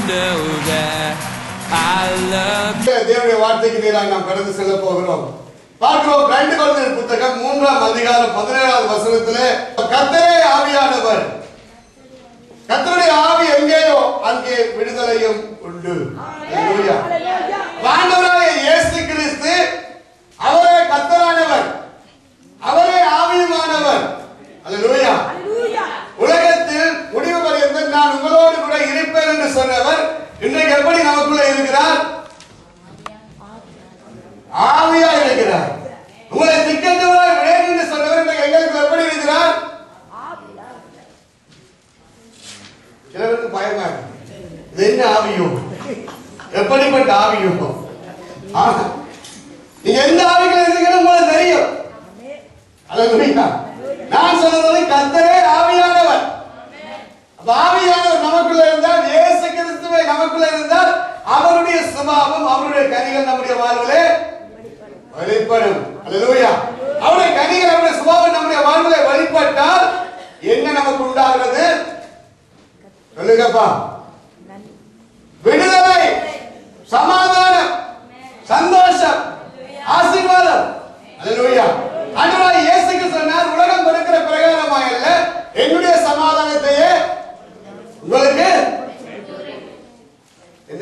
know that I love தேவனுடைய வார்த்தைக்கு நேராக நாம் கடந்து செல்ல போகிறோம் பார்க்கிறோம் ரெண்டு குழந்தை புத்தகம் மூன்றாம் அதிகாரம் பதினேழாவது வசனத்திலே கத்தரே ஆவியானவர் கத்தருடைய ஆவி எங்கேயோ அங்கே விடுதலையும் உண்டு அல்லேலூயா. ஆண்டவராகிய இயேசு கிறிஸ்து அவரே கத்தரானவர் அவரே ஆவியுமானவர் அல்லேலூயா உலகத்தில் முடிவு பரியந்தம் நான் உங்களோடு கூட இருப்பேன் என்று சொன்னவர் இன்றைக்கு எப்படி நமக்குள்ள இருக்கிறார் ஆவியா இருக்கிறார் உங்களை திக்கத்தவராய் விடேன் என்று சொன்னவர் இன்றைக்கு எங்களுக்கு எப்படி இருக்கிறார் சிலருக்கு பயமா இருக்கு. இது என்ன ஆவியோ எப்படிப்பட்ட ஆவியோ ஆ, நீங்க எந்த ஆவிகள் இருக்கீங்கன்னு உங்களுக்கு தெரியும் அல்லேலூயா. நான் சொல்றது கர்த்தரே ஆவியானவர் அப்ப ஆவியானவர் நமக்குள்ள இருந்தால் இயேசு கிறிஸ்துவை நமக்குள்ள இருந்தால் அவருடைய சுபாவம் அவருடைய கனிகள் நம்முடைய வாழ்விலே வெளிப்படும் அல்லேலூயா அவருடைய கனிகள் அவருடைய சுபாவம் நம்முடைய வாழ்விலே வெளிப்பட்டால் என்ன நமக்கு உண்டாகிறது சொல்லுங்கப்பா விடுதலை சமாதானம் சந்தோஷம் ஆசீர்வாதம் அல்லேலூயா ஆண்டவராய் இயேசுக்கு சொன்னார் உலகம் கொடுக்கிற பிரகாரமாய் அல்ல என்னுடைய சமாதானத்தையே உங்களுக்கு என்ன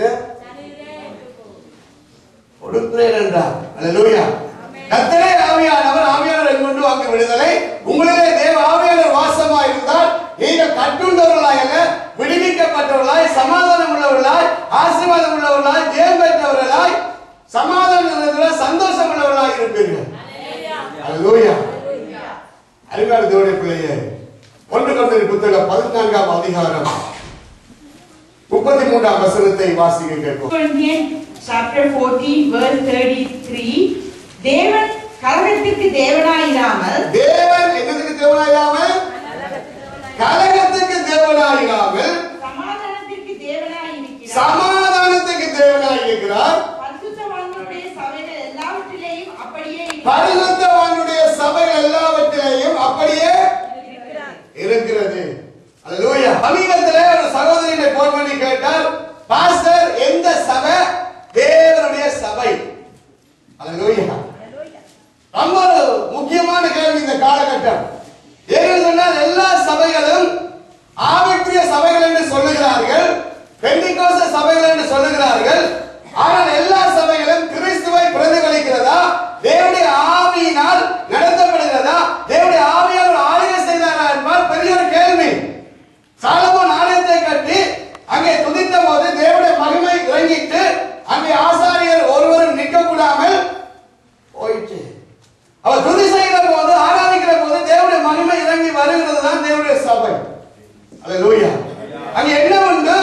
கொடுக்கிறேன் என்றார் அல்லேலூயா கர்த்தரே ஆவியானவர் ஆவியானவர் எங்கொண்டு வாங்க விடுதலை உங்களிலே தேவ ஆவியானவர் வாசமாய் இருந்தால் நீங்கள் கட்டுண்டவர்களாய் அல்ல விடுவிக்கப்பட்டவர்களாய் சமாதானம் உள்ளவர்களாய் ஆசீர்வாதம் உள்ளவர்களாய் ஜெயம் பெற்றவர்களாய் சமாதானம் உள்ளவர்களாய் சந்தோஷம் உள்ளவர்களாய் இருப்பீர்கள் அல்லேலூயா அருமையான தேவனுடைய பிள்ளையே ஒன்று கொண்டிரு புத்தகம் பதினான்காம் அதிகாரம் முப்பத்தி மூன்றாம் வசனத்தை வாசிக்க கேட்போம் Corinthians chapter 14 verse 33 தேவன் கலகத்திற்கு தேவனாயிராமல் தேவன் என்னதுக்கு தேவனாயிராமல் கலகத்துக்கு தேவனாயிராமல் சமாதானத்திற்கு தேவனாயிருக்கிறார் சமாதானத்துக்கு தேவனாயிருக்கிறார் பரிசுத்தவான்களுடைய சபைகள் எல்லாவற்றிலேயும் அப்படியே இருக்கிறார். பரிசுத்தவானுடைய சபைகள் எல்லாவற்றிலேயும் அப்படியே இருக்கிறது அல்லேலூயா சமீபத்திலே ஒரு சகோதரியை போன் பண்ணி கேட்டார் பாஸ்டர் எந்த சபை தேவனுடைய சபை அல்லேலூயா ரொம்ப ஒரு முக்கியமான கேள்வி இந்த காலகட்டம் ஏன்னு சொன்னால் எல்லா சபைகளும் ஆவிக்குரிய சபைகள் என்று சொல்லுகிறார்கள் பெண்டிகோச சபைகள் என்று சொல்லுகிறார்கள் ஆனால் எல்லா சபைகளும் கிறிஸ்துவை பிரதிபலிக்கிறதா தேவனுடைய ஆவியினால் நடத்தப்படுகிறதா தேவனுடைய ஆவியால் ஒரு ஆலயம் செய்தாரா என்பார் பெரிய ஒரு கேள்வி சாலமோன் ஆலயத்தை கட்டி அங்கே துதித்த போது தேவனுடைய மகிமை இறங்கிட்டு அங்கே ஆசாரியர் ஒருவரும் நிற்க கூடாமல் போயிட்டு அவர் துதி செய்கிற போது ஆராதிக்கிற போது தேவனுடைய மகிமை இறங்கி வருகிறது தான் தேவனுடைய சபை அல்லேலூயா அங்க என்ன உண்டு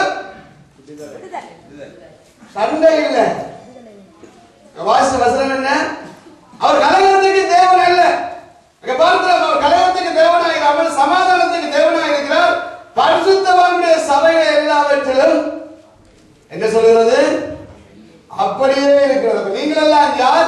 சண்டை இல்ல வாசி வசனம் என்ன அவர் கலகத்துக்கு தேவன் அல்ல அங்க பார்க்கிறோம் அவர் கலகத்துக்கு தேவனாயிராமல் சமாதானத்துக்கு தேவனாய் இருக்கிறார் பரிசுத்தவானுடைய சபைகள் எல்லாவற்றிலும் என்ன சொல்கிறது அப்படியே இருக்கிறது அப்ப நீங்கள் எல்லாம் யார்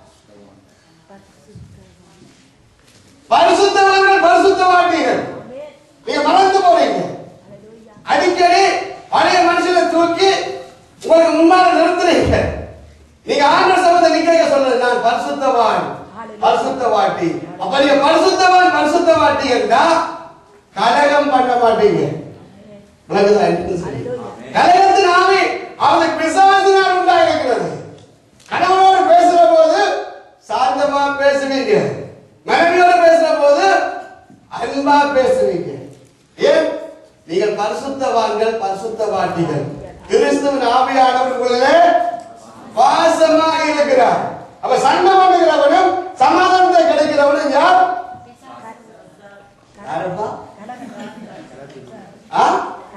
பரிசுத்தவான்கள் பரிசுத்தவாட்டிகள் நீங்க மறந்து போறீங்க அடிக்கடி பழைய மனுஷனை தூக்கி உங்களுக்கு முன்னால நிறுத்துறீங்க நீங்க ஆண்டவர் சபத்தை நிக்க சொல்றது நான் பரிசுத்தவான் பரிசுத்தவாட்டி அப்ப நீங்க பரிசுத்தவான் பரிசுத்தவாட்டி என்றா கலகம் பண்ண மாட்டீங்க விளக்குதா என்று சொல்லி. கலகத்தின் ஆவி அவனுக்கு பிசாசினால் உண்டாயிருக்கிறது கணவனோடு பேசுற போது சாந்தமா பேசுவீங்க மனைவியோடு பேசுற போது அன்பா பேசுவீங்க ஏன் நீங்கள் பரிசுத்தவான்கள் பரிசுத்தவாட்டிகள் கிறிஸ்துவின் ஆவியானவர்களுக்குள்ளே வாசமாக இருக்கிறார் அப்ப சண்டை பண்ணுகிறவனும் சமாதானத்தை கிடைக்கிறவனும் யார் யாருப்பா ஆ?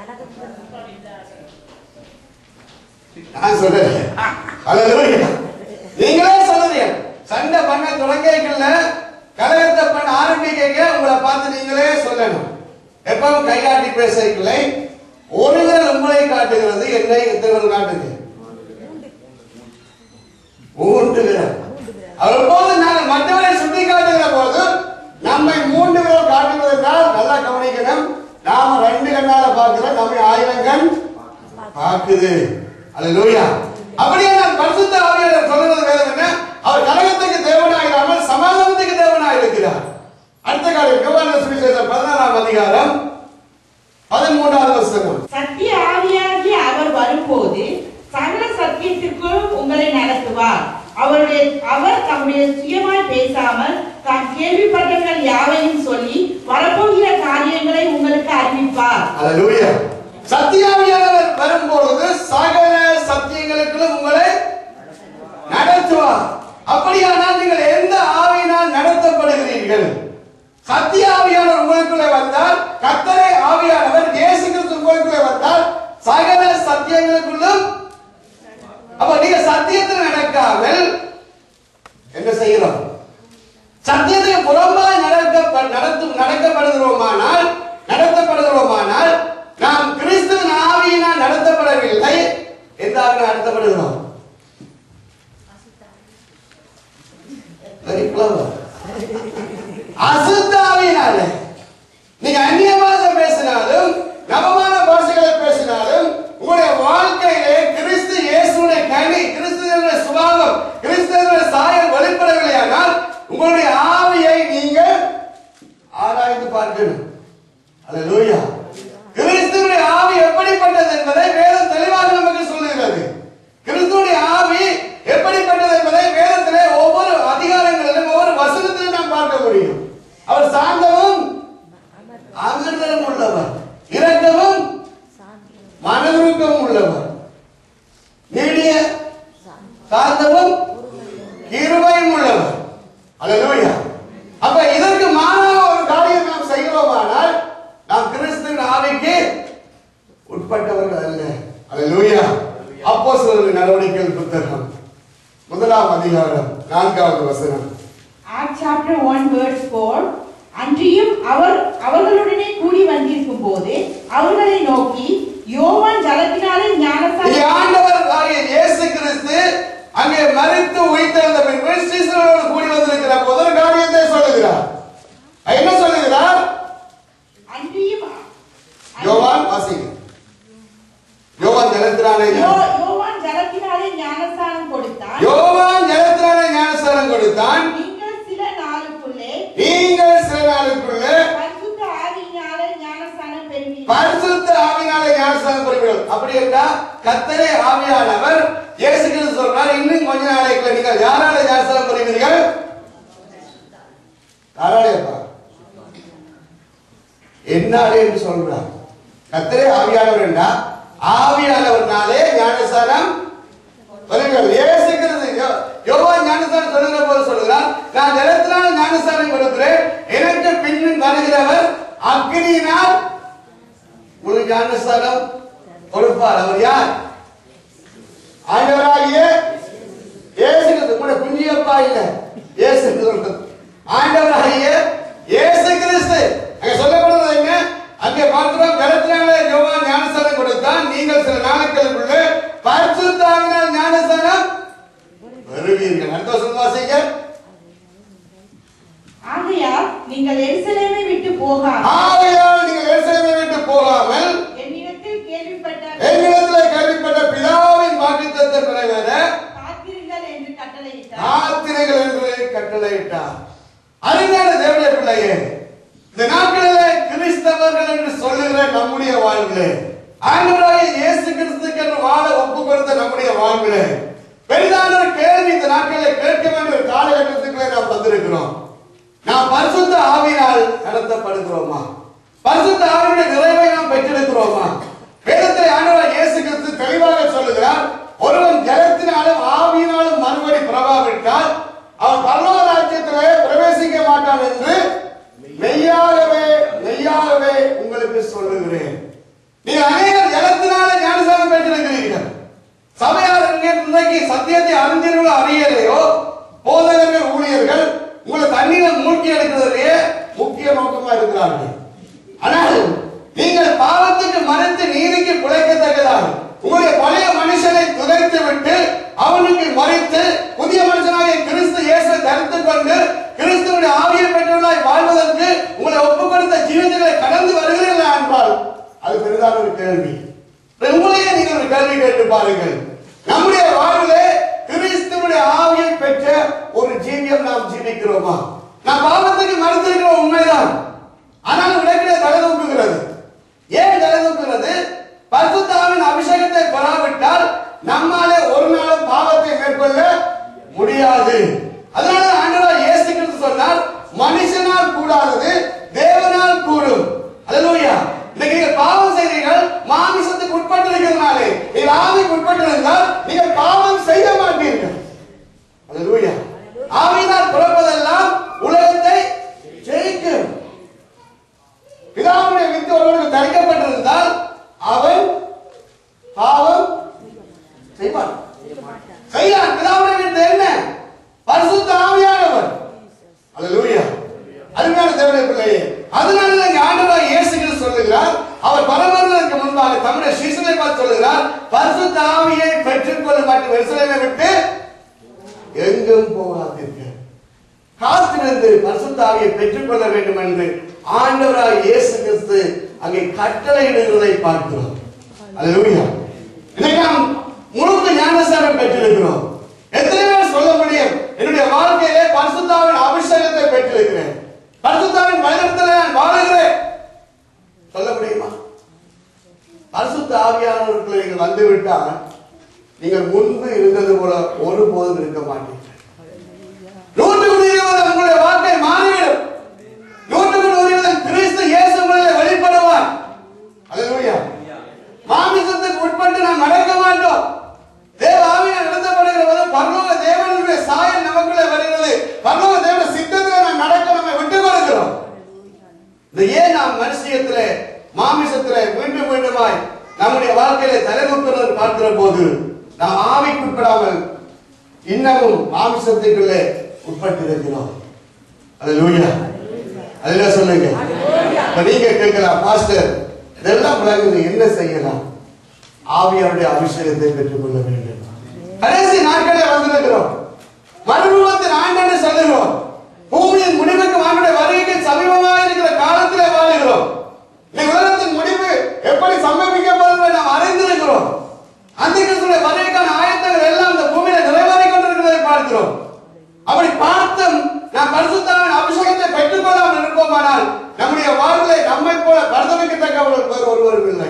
நான் சொல்றேன் அல்லேலூயா நீங்களே சொல்றீங்க சண்டை பண்ண தொடங்கிக்கல கலகத்தை பண்ண ஆரம்பிக்க உங்களை பார்த்து நீங்களே சொல்லணும் எப்பவும் கைகாட்டி பேசவில்லை ஒருவர் உங்களை காட்டுகிறது என்னை எத்தனை காட்டுது மூன்று விரல் அவர் போது நாங்கள் மற்றவரை சுட்டி காட்டுகிற போது நம்மை மூன்று விரல் காட்டுவதென்றால் நல்லா கவனிக்கணும் நாம ரெண்டு கண்ணால பார்க்கிறோம் நம்மை ஆயிரம் கண் பார்க்குது அல்லேலூயா அப்படியே நான் பரிசுத்த ஆவியாளர் சொல்றது வேதம் என்ன அவர் கலகத்துக்கு தேவனாயிராமல் சமாதானத்துக்கு தேவனாய் இருக்கிறார் அடுத்த காலம் யோவான சுவிசேஷம் பதினாறாம் அதிகாரம் பதிமூன்றாவது வசனம் சத்திய ஆவியாகி அவர் வரும்போது சகல சத்தியத்திற்குள் உங்களை நடத்துவார் அவருடைய அவர் தம்முடைய சுயமாய் பேசாமல் தாம் கேள்விப்பட்டங்கள் யாவையும் சொல்லி வரப்போகிற காரியங்களை உங்களுக்கு அறிவிப்பார் அல்லேலூயா சத்தியாவியானவர் வரும்பொழுது சகல சத்தியங்களுக்குள்ளும் உங்களை நடத்துவார் அப்படியானால் நீங்கள் எந்த ஆவியினால் நடத்தப்படுகிறீர்கள் சத்திய ஆவியானவர் உங்களுக்குள்ளே வந்தால் கத்தரை ஆவியானவர் இயேசு கிறிஸ்து உங்களுக்குள்ளே வந்தால் சகல சத்தியங்களுக்குள்ளும் அப்ப நீங்க சத்தியத்தில் நடக்காமல் என்ன செய்கிறோம் சத்தியத்துக்கு புறம்பாக நடக்க நடத்தும் நடக்கப்படுகிறோமானால் நடத்தப்படுகிறோமானால் நாம் கிறிஸ்துவின் ஆவியினால் நடத்தப்படவில்லை எந்த ஆவியினால் நடத்தப்படுகிறோம் Very clever. அசுத்த ஆவியினால நீங்க அந்நிய பாஷை பேசினாலும் நவமான பாஷைகளை பேசினாலும் உங்களுடைய வாழ்க்கையிலே கிறிஸ்து இயேசுடைய கனி கிறிஸ்துவனுடைய சுபாவம் கிறிஸ்துவனுடைய சாயல் வெளிப்படவில்லையானால் உங்களுடைய ஆவியை நீங்கள் ஆராய்ந்து பார்க்கணும் அல்லேலூயா கிறிஸ்துவனுடைய ஆவி எப்படிப்பட்டது என்பதை வேதம் தெளிவாக நமக்கு சொல்லுகிறது கிறிஸ்துவனுடைய ஆவி எப்படிப்பட்டது என்பதை வேதத்திலே ஒவ்வொரு அதிகாரங்களிலும் ஒவ்வொரு வசனத்திலும் நாம் பார்க்க முடியும் அவர் சாந்தமும் அமிர்தமும் உள்ளவர் இரக்கமும் மனதுருக்கமும் உள்ளவர் நீடிய சாந்தமும் கிருபையும் உள்ளவர் அல்லேலூயா அப்ப இதற்கு மாறாக ஒரு காரியம் நாம் செய்கிறோமானால் நாம் கிறிஸ்துவின் ஆவிக்கு உட்பட்டவர்கள் அல்ல அல்லேலூயா அப்போஸ்தலர்கள் நடவடிக்கைகள் புத்தகம் முதலாம் அதிகாரம் நான்காவது வசனம் Acts chapter 1 verse 4 அன்றியும் அவர் அவர்களுடனே கூடி வந்திருக்கும் போது அவர்களை நோக்கி யோவான் ஜலத்தினாலே இங்கே ஞானஸ்தானம் ஆண்டவர் ஆகிய இயேசு கிறிஸ்து அங்கே மரித்து உயிர்த்தெழுந்த பின்பு சீசரோடு கூடி வந்திருக்கிற போது ஒரு காரியத்தை சொல்லுகிறார் என்ன சொல்லுகிறார் அன்றியும் யோவான் வாசிங்க யோவான் ஜலத்தினாலே யோ- யோவான் ஜலத்தினாலே ஞானஸ்தானம் கொடுத்தான் யோவான் ஜலத்தினாலே ஞானஸ்தானம் கொடுத்தான் நீங்கள் சில நாளுக்குள்ளே நீங்கள் சில நாளுக்குள்ளே பரிசுத்த ஆவியினாலே ஞானஸ்தானம் பெறுவீர்கள் பரிசுத்த ஆவியாலே ஞானஸ்தானம் பெறுவீர்கள் அப்படி என்றா கத்தரே ஆவியானவர் இயேசு கிறிஸ்து சொல்றார் இன்னும் கொஞ்ச நாளைக்குள்ள நீங்கள் யாரால ஞானஸ்தானம் பெறுவீர்கள் யாராலேப்பா என்னாலே என்று சொல்றார் கத்தரே ஆவியானவர் என்றா ஆவியானவர்னாலே ஞானஸ்தானம் வருங்கள் இயேசு கிறிஸ்து யோ- யோவான் ஞானஸ்தானம் சொல்லுகிற போது சொல்லுகிறார் நான் ஜலத்தினால் ஞானஸ்தானம் கொடுக்கிறேன் எனக்கு பின்னும் வருகிறவர் அக்னியினால் உங்களுக்கு ஞானஸ்தானம் கொடுப்பார் அவர் யார் ஆண்டவராகிய இயேசு கிறிஸ்து உங்களுடைய குஞ்சியப்பா இல்ல இயேசு கிறிஸ்து ஆண்டவராகிய இயேசு கிறிஸ்து அங்க சொல்லப்படுறது என்ன அங்கே பார்க்கிறோம் ஜலத்தினாலே யோவான் ஞானஸ்தானம் கொடுத்தான் நீங்கள் சில நாட்களுக்குள்ளே பரிசுத்தாவினால் ஞானஸ்தானம் பெறுவீர்கள் அடுத்த வசனம் வாசிங்க ஆகையால் நீங்கள் எருசலேமை விட்டு போகாமல் ஆகையால் நீங்கள் எருசலேமை விட்டு போகாமல் என்னிடத்தில் கேள்விப்பட்ட என்னிடத்தில் கேள்விப்பட்ட பிதாவின் வாக்குத்தத்தை நிறைவேற காத்திருங்கள் என்று கட்டளையிட்டார் ஆத்திரைகள் என்று கட்டளையிட்டார் அருமையான தேவனுடைய பிள்ளையே இந்த நாட்களிலே கிறிஸ்தவர்கள் என்று சொல்லுகிற நம்முடைய வாழ்விலே ஆண்டவராகிய இயேசு கிறிஸ்துக்கு என்று வாழ ஒப்பு கொடுத்த நம்முடைய வாழ்விலே பெரிதான ஒரு கேள்வி இந்த நாட்களிலே கேட்க வேண்டிய ஒரு காலகட்டத்துக்குள்ளே நாம் வந்திருக்கிறோம் நாம் பரிசுத்த ஆவியினால் நடத்தப்படுகிறோமா பரிசுத்த ஆவியுடைய நிறைவை நாம் பெற்றிருக்கிறோமா வேதத்தை ஆண்டவர் இயேசு கிறிஸ்து தெளிவாக சொல்லுகிறார் ஒருவன் ஜலத்தினாலும் ஆவியினாலும் மறுபடி பிரபாவிட்டால் அவன் பரலோக ராஜ்யத்திலே பிரவேசிக்க மாட்டான் என்று மெய்யாகவே மெய்யாகவே உங்களுக்கு சொல்லுகிறேன் நீங்கள் அநேகர் ஜலத்தினால ஞானசானம் பெற்றிருக்கிறீர்கள் சபையார் இங்கே இன்றைக்கு சத்தியத்தை அறிஞர்களோ அறியலையோ போதகர்கள் ஊழியர்கள் உங்களை தண்ணீரை மூழ்கி எடுக்கிறதுலயே முக்கிய நோக்கமா இருக்கிறார்கள் ஆனால் நீங்கள் பாவத்துக்கு மறைத்து நீதிக்கு பிழைக்கத்தக்கதாக உங்களுடைய பழைய மனுஷனை துதைத்து விட்டு அவனுக்கு மறைத்து புதிய மனுஷனாக கிறிஸ்து இயேசுவை தரித்துக் கொண்டு கிறிஸ்துவுடைய ஆவியை பெற்றவர்களாய் வாழ்வதற்கு உங்களை ஒப்பு கொடுத்த ஜீவிதங்களை கடந்து வருகிறீர்களா என்றால் அது பெரிதான ஒரு கேள்வி உங்களையே நீங்கள் ஒரு கேள்வி கேட்டு பாருங்கள் நம்முடைய வாழ்விலே கிறிஸ்துவுடைய ஆவியை பெற்ற ஒரு ஜீவியம் நாம் ஜீவிக்கிறோமா நாம் பாவத்துக்கு மறுத்திருக்கிறோம் உண்மைதான் ஆனால் உலகிலே தலை தூக்குகிறது ஏன் தலை தூக்குகிறது பரிசுத்தாவின் அபிஷேகத்தை பெறாவிட்டால் நம்மாலே ஒரு நாளும் பாவத்தை மேற்கொள்ள முடியாது அதனால ஆண்டவர் இயேசு கிறிஸ்து சொன்னார் மனுஷனால் கூடாதது தேவனால் கூடும் அல்லேலூயா இன்னைக்கு நீங்கள் பாவம் செய்தீர்கள் மாமிசத்துக்கு உட்பட்டு இருக்கிறதுனாலே நீங்கள் ஆவிக்கு உட்பட்டு இருந்தால் நீங்கள் பாவம் செய்ய மாட்டீர்கள் அல்லேலூயா ஆவியினால் பிறப்பதெல்லாம் உலகத்தை ஜெயிக்கும் பிதாவுடைய வித்து ஒருவனுக்கு தரிக்கப்பட்டிருந்தால் அவன் பாவம் செய்வான் செய்யான் பிதாவுடைய வித்து என்ன பரிசுத்த ஆவியானவர் அல்லேலூயா அருமையான தேவனுடைய பிள்ளையே அதனால இங்க ஆண்டவர் இயேசு கிறிஸ்து சொல்லுகிறார் அவர் பரமர்களுக்கு முன்பாக தம்முடைய சீசனை பார்த்து சொல்லுகிறார் பரிசுத்த ஆவியை பெற்றுக்கொள்ள மட்டும் எருசலேமை விட்டு எங்கும் போகாதீர்கள் காத்திருந்து பரிசுத்த ஆவியை பெற்றுக்கொள்ள வேண்டும் என்று ஆண்டவராய் இயேசு கிறிஸ்து அங்கே கட்டளையிடுகிறதை பார்க்கிறோம் அல்லேலூயா இன்னைக்கு நாம் முழுக்க ஞானசாரம் பெற்றிருக்கிறோம் எத்தனை பேர் சொல்ல முடியும் என்னுடைய வாழ்க்கையிலே பரிசுத்தாவின் அபிஷேகத்தை பெற்றிருக்கிறேன் பரிசுத்தாவின் வழிநடத்தலை நான் வாழுகிறேன் சொல்ல முடியுமா பரிசுத்த ஆவியானவர்களை நீங்கள் வந்துவிட்டால் நீங்கள் முன்பு இருந்தது போல ஒருபோதும் இருக்க மாட்டீர்கள் நூற்றுக்கு நூறு வீதம் உங்களுடைய வாழ்க்கை மாறிவிடும் நூற்றுக்கு நூறு வீதம் கிறிஸ்து இயேசு உங்களிலே வெளிப்படுவார் அல்லேலூயா மாமிசத்துக்கு உட்பட்டு நாம் நடக்க மாட்டோம் தேவ ஆவியால் நடத்தப்படுகிற போது பரலோக தேவனுடைய சாயல் நமக்குள்ளே வருகிறது பரலோக தேவ சித்தத்தை நாம் நடக்க நம்மை விட்டுக் கொடுக்கிறோம் இந்த ஏன் நாம் மனுஷியத்திலே மாமிசத்திலே மீண்டும் மீண்டுமாய் நம்முடைய வாழ்க்கையில தலைமுக்கிறது பார்க்கிற போது நாம் ஆவிக்குட்படாமல் இன்னமும் மாமிசத்துக்குள்ளே உட்பட்டு இருக்கிறோம் அது லூயா அதுல சொல்லுங்க இப்ப நீங்க கேட்கலாம் பாஸ்டர் இதெல்லாம் விளங்குது என்ன செய்யலாம் ஆவியாருடைய அபிஷேகத்தை பெற்றுக்கொள்ள வேண்டும் கடைசி நாட்களே வந்திருக்கிறோம் மறுரூபத்தின் ஆண்டு சொல்லுகிறோம் பூமியின் முடிவுக்கு ஆண்டுடைய வருகைக்கு சமீபமாக இருக்கிற காலத்திலே வாழ்கிறோம் இந்த உலகத்தின் முடிவு எப்படி சம்பவிக்க போகிறது நாம் அறிந்திருக்கிறோம் அந்த கிறிஸ்துடைய வருகைக்கான ஆயத்தங்கள் எல்லாம் இந்த பூமியில நிறைவேறிக் கொண்டிருக்கிறதை பார்க்கிறோம் அப்படி பார்த்தும் நாம் பரிசுத்தாவின் அபிஷேகத்தை பெற்றுக்கொள்ளாமல் இருப்போமானால் நம்முடைய வாழ்விலே நம்மை போல பரிதவிக்கத்தக்கவர்கள் வேறு ஒருவரும் இல்லை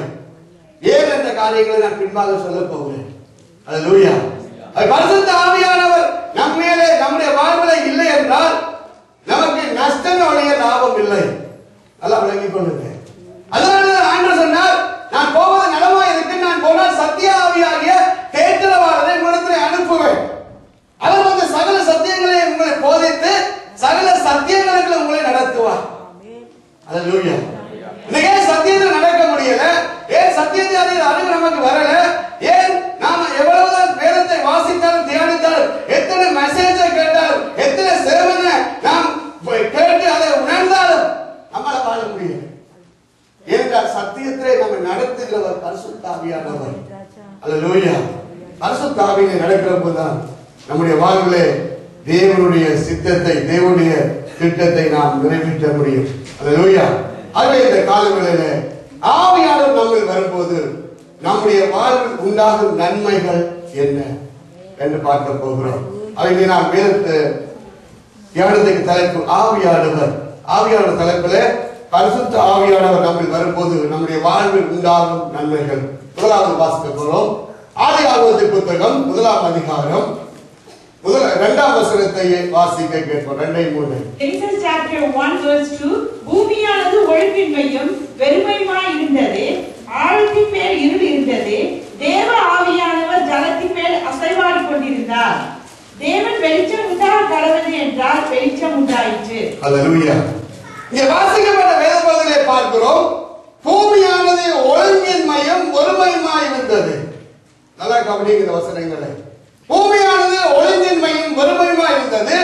ஏன் என்ற காரியங்களை நான் பின்பாக சொல்ல போகிறேன் அது லூயா பரிசுத்த ஆவியானவர் நம் மேலே நம்முடைய வாழ்விலே இல்லை என்றால் நமக்கு நஷ்டம் ஒழிய லாபம் இல்லை நல்லா விளங்கிக் கொள்ளுங்க அதனாலதான் ஆண்டவர் சொன்னார் நான் போவது நலமா இருக்கு நான் போனால் சத்திய ஆவியாகிய தேற்றவாளரை உங்களிடத்தில் அனுப்புவேன் அவர் வந்து சகல சத்தியங்களை உங்களை போதித்து சகல சத்தியங்களுக்கு உங்களை நடத்துவார் அல்லேலூயா இன்னைக்கு ஏன் சத்தியத்தில் நடக்க முடியல ஏன் சத்தியத்தை அறிகிற அறிவு நமக்கு வரல ஏன் நாம எவ்வளவுதான் வேதத்தை வாசித்தாலும் தியானித்தாலும் எத்தனை மெசேஜை கேட்டாலும் எத்தனை சேவனை நாம் கேட்டு அதை உணர்ந்தாலும் நம்மளால வாழ முடியல ஏனென்றால் சத்தியத்திலே நம்ம நடத்துகிறவர் பரிசுத்தாவியானவர் அல்லேலூயா பரிசுத்தாவியிலே நடக்கிற போதுதான் நம்முடைய வாழ்விலே தேவனுடைய சித்தத்தை தேவனுடைய திட்டத்தை நாம் நிறைவேற்ற முடியும் அல்லேலூயா ஆகவே இந்த காலங்களிலே ஆவியானவர் நம்மில் வரும்போது நம்முடைய வாழ்வில் உண்டாகும் நன்மைகள் என்ன என்று பார்க்க போகிறோம் அவை நாம் வேதத்தை தியானத்துக்கு தலைப்பு ஆவியானவர் ஆவியானவர் தலைப்பில் பரிசுத்த ஆவியானவர் நம்மில் வரும்போது நம்முடைய வாழ்வில் உண்டாகும் நன்மைகள் முதலாவது வாசிக்க போறோம் ஆதி ஆகவத்து புத்தகம் முதலாம் அதிகாரம் முதல் இரண்டாம் வசனத்தை வாசிக்க கேட்போம் ரெண்டை மூணு Genesis chapter 1 verse 2 பூமியானது ஒழுங்கின்மையும் வெறுமையுமாய் இருந்தது ஆழத்தின் மேல் இருள் இருந்தது தேவ ஆவியானவர் ஜலத்தின் மேல் அசைவாடிக் கொண்டிருந்தார் தேவன் வெளிச்சம் உண்டாக கடவுள் என்றால் வெளிச்சம் உண்டாயிற்று அல்லேலூயா இங்கே வாசிக்கப்பட்ட வேத பகுதியிலே பார்க்கிறோம் பூமியானது ஒழுங்கின்மையும் ஒருமையுமாய் இருந்தது நல்லா கவனிங்க இந்த வசனங்களை பூமியானது ஒழுங்கின்மையும் வறுமையுமாய் இருந்தது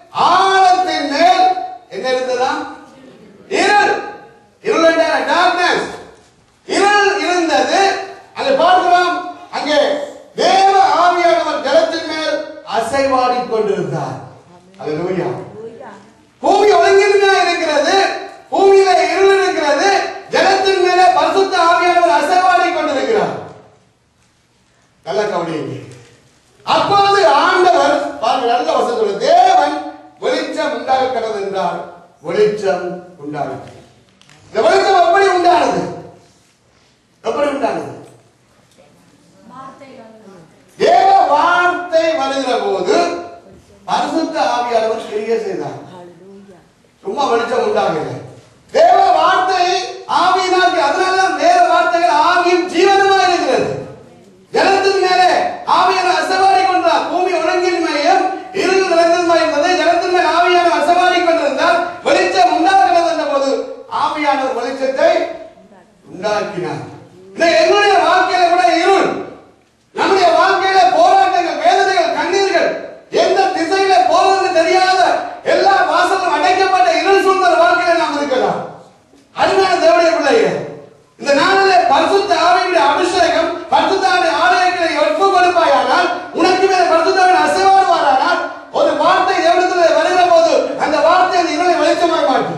ஆழத்தின் மேல் என்ன இருந்ததா இருள் இருள் என்ற டார்க்னஸ் இருள் இருந்தது அதை பார்க்கிறோம் அங்கே தேவ ஆவியானவர் ஜலத்தின் மேல் அசைவாடிக் கொண்டிருந்தார் அல்லேலூயா பூமி ஒழுங்கின்மையா இருக்கிறது பூமியில இருள் இருக்கிறது ஜலத்தின் மேலே பரிசுத்த ஆவியானவர் அசைவாடி கொண்டிருக்கிறார் உண்டாகல தேவ வார்த்தை ஆவியினாக்கி அதனால தேவ வார்த்தைகள் ஆவியும் ஜீவனமா இருக்கிறது ஜலத்தின் மேலே ஆவியான அசவாரி கொண்டார் பூமி உணங்கின் மையம் இருள் நிறைந்ததுமா இருந்தது ஜலத்தின் மேல் ஆவியான அசவாரி கொண்டிருந்தால் வெளிச்சம் உண்டாகிறது என்ற போது ஆவியானவர் வெளிச்சத்தை உண்டாக்கினார் இன்னைக்கு எங்களுடைய வாழ்க்கையில கூட இருள் நம்முடைய வாழ்க்கையில போராட்டங்கள் வேதனைகள் கண்ணீர்கள் எந்த திசையில போவது தெரியாத எல்லா வாசலும் அடைக்கப்பட்ட இருள் சூழ்ந்த வாழ்க்கையில நாம் இருக்கலாம் அருமையான தேவடைய பிள்ளையே இந்த நாளிலே பரிசுத்த ஆவியுடைய அபிஷேகம் பரிசுத்த ஆவிய ஆலயங்களை ஒப்பு கொடுப்பாயானால் உனக்கு மேல பரிசுத்த ஆவியின் அசைவாடுவாரானால் ஒரு வார்த்தை தேவனத்தில் வருகிற போது அந்த வார்த்தை அந்த இருளை வெளிச்சமாய் மாற்றும்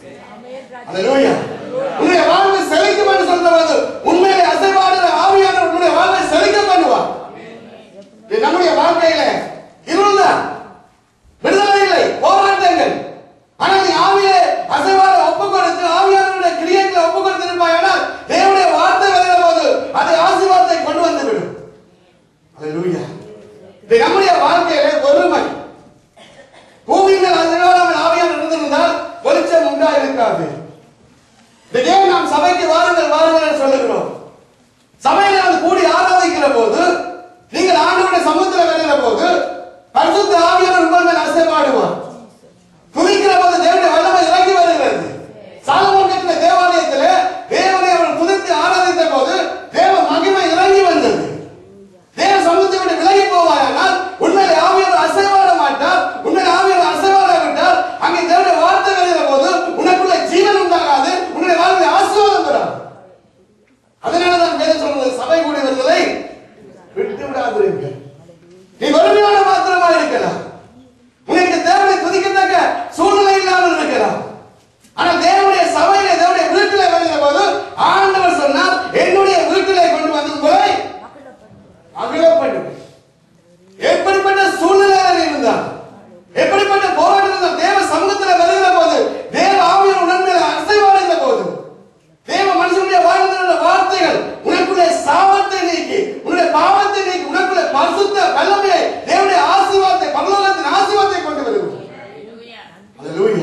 அல்லேலூயா உன்னுடைய வாழ்வை செழிக்கும் என்று சொல்றது உண்மையிலே அசைவாடுற ஆவியானவர் உன்னுடைய வாழ்வை செழிக்க பண்ணுவார் இது நம்முடைய வாழ்க்கையில இருள்தான் விடுதலை இல்லை போராட்டங்கள் ஆனால் நீ ஆவியை அசைவாட ஒப்பு கொடுத்து ஆவியானவருடைய கிரியைகளை ஒப்பு கொடுத்திருப்பாயானால் தேவனுடைய வார்த்தை வருகிற போது அதை ஆசீர்வாதத்தை கொண்டு வந்து விடும் அல்லேலூயா இது நம்முடைய வாழ்க்கையில ஒருமை பூமியில் அதிகாரம் ஆவியானவர் இருந்திருந்தால் வெளிச்சம் உண்டா இருக்காது இதே நாம் சபைக்கு வாருங்கள் வாருங்கள் என்று சொல்லுகிறோம் சபையில நாம் கூடி ஆராதிக்கிற போது நீங்கள் ஆண்டவருடைய சமூகத்தில் வருகிற போது பரிசுத்த ஆவியானவர் உங்கள் மேல் அசைவாடுவார் துதிக்கிற போது தேவனுடைய வல்லமை இறங்கி வருகிறது சாலமோன் கட்டின தேவாலயத்திலே தேவனை அவர் துதித்து ஆராதித்த போது தேவ மகிமை இறங்கி வந்தது தேவ சமூகத்தை விட்டு விலகி போவாயானால் உண்மையிலே ஆவியானவர் அசைவாட மாட்டார் உண்மையிலே ஆவியானவர் அசைவாட விட்டார் அங்கே தேவனுடைய வார்த்தை வருகிற போது உனக்குள்ள ஜீவன் உண்டாகாது உன்னுடைய வாழ்வில் ஆசீர்வாதம் பெறாது அதனாலதான் வேதம் சொல்றது சபை கூடி வருவதை விட்டு விடாதிருங்கள் நீ வறுமையான மாத்திரமா இருக்கலாம் உனக்கு தேவனை துதிக்கத்தக்க சூழ்நிலை இல்லாமல் இருக்கலாம் ஆனா தேவனுடைய சபையில தேவனுடைய வீட்டிலே வருகிற போது ஆண்டவர் சொன்னார் என்னுடைய வீட்டிலே கொண்டு வந்து உங்களை அகிலப்படும் எப்படிப்பட்ட சூழ்நிலையில் இருந்தால் எப்படிப்பட்ட போராட்டம் இருந்தால் தேவ சமூகத்தில் வருகிற போது தேவ ஆவியர் உடன்மையில் அசைவாடுகிற போது தேவ மனுஷனுடைய வாழ்ந்த வார்த்தைகள் உனக்குள்ளே சாபத்தை நீக்கி உன்னுடைய பாவத்தை நீக்கி உனக்குள்ளே பரிசுத்த வல்லமையை தேவனுடைய ஆசீர்வாதத்தை பரலோகத்தின் ஆசீர்வாதத்தை கொண்டு வருகிறது அல்லேலூயா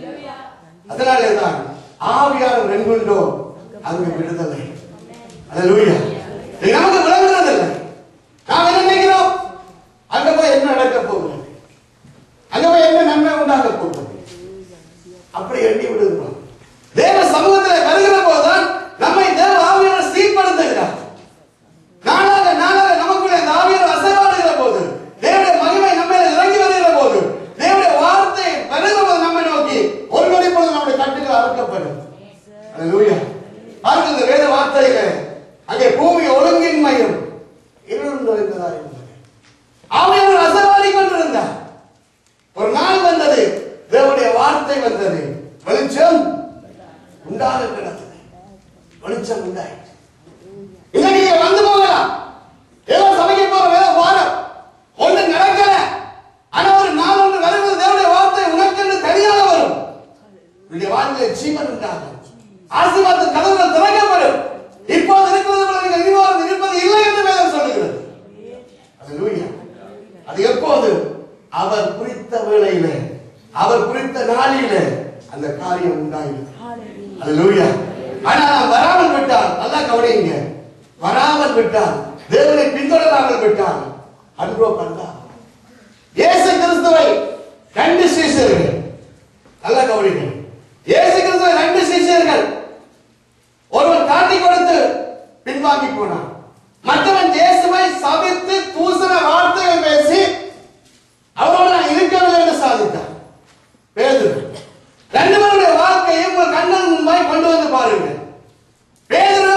அதனாலே தான் ஆவியார் ரெண்டுண்டோ அங்கு விடுதலை அல்லேலூயா இது நமக்கு விளங்குறதில்லை நாம் என்ன நினைக்கிறோம் அங்க போய் என்ன நடக்க போகிறது அங்க போய் என்ன நன்மை உண்டாக போகிறது அப்படி எண்ணி விடுகிறோம் தேவ சமூகத்தில் வருகிற போதுதான் நம்மை தேவ ஆவியார் சீர்படுத்துகிறார் நாளாக நாளாக நமக்குள்ளே இந்த ஆவியார் அசைவாடுகிற போது தேவனுடைய மகிமை நம்ம மேல இறங்கி வருகிற போது தேவனுடைய வார்த்தை வருகிற போது நம்மை நோக்கி ஒரு நொடி பொழுது நம்முடைய கட்டுகள் அறுக்கப்படும் அல்லேலூயா பாருங்க இந்த வேத வார்த்தைகள் அங்கே பூமி ஒழுங்கின்மையும் இருள் நிறைந்ததா இருந்தது ஆவியானவர் அசைவாடி கொண்டிருந்தார் ஒரு நாள் வந்தது தேவனுடைய வார்த்தை வந்தது வெளிச்சம் உண்டாக கிடந்தது வெளிச்சம் உண்டாயிற்று இன்னைக்கு நீங்க வந்து போகலாம் ஏதோ சபைக்கு போற ஏதோ வாரம் ஒன்று நடக்கல ஆனா ஒரு நாள் ஒன்று வருவது தேவனுடைய வார்த்தை உனக்கு தனியாக வரும் உன்னுடைய வாழ்க்கையில் ஜீவன் உண்டாகும் ஆசீர்வாத கதவுகள் திறக்கப்படும் இப்போது இருக்கிறது போல நீங்கள் இனிவாரம் இருப்பது இல்லை என்று வேதம் சொல்லுகிறது அல்லேலூயா. அது எப்போது அவர் குறித்த வேளையிலே அவர் குறித்த நாளிலே அந்த காரியம் உண்டாகிறது அல்லேலூயா ஆனா நாம் வராமல் விட்டால் நல்லா கவனிங்க வராமல் விட்டால் தேவனை பின்தொடராமல் விட்டால் அன்றோ கண்டா இயேசு கிறிஸ்துவை ரெண்டு சீஷர்கள் நல்லா கவனிங்க இயேசு கிறிஸ்துவை ரெண்டு சீஷர்கள் ஒருவன் காட்டி கொடுத்து பின்வாங்கி போனான் மற்றவன் இயேசுவை சபித்து தூசண வார்த்தைகள் பேசி அவரோடு நான் இருக்கவில்லை என்று சாதித்தான் பேதுரு ரெண்டு பேருடைய வாழ்க்கையை உங்கள் கண்ணன் முன்பாய் கொண்டு வந்து பாருங்க பேதுரு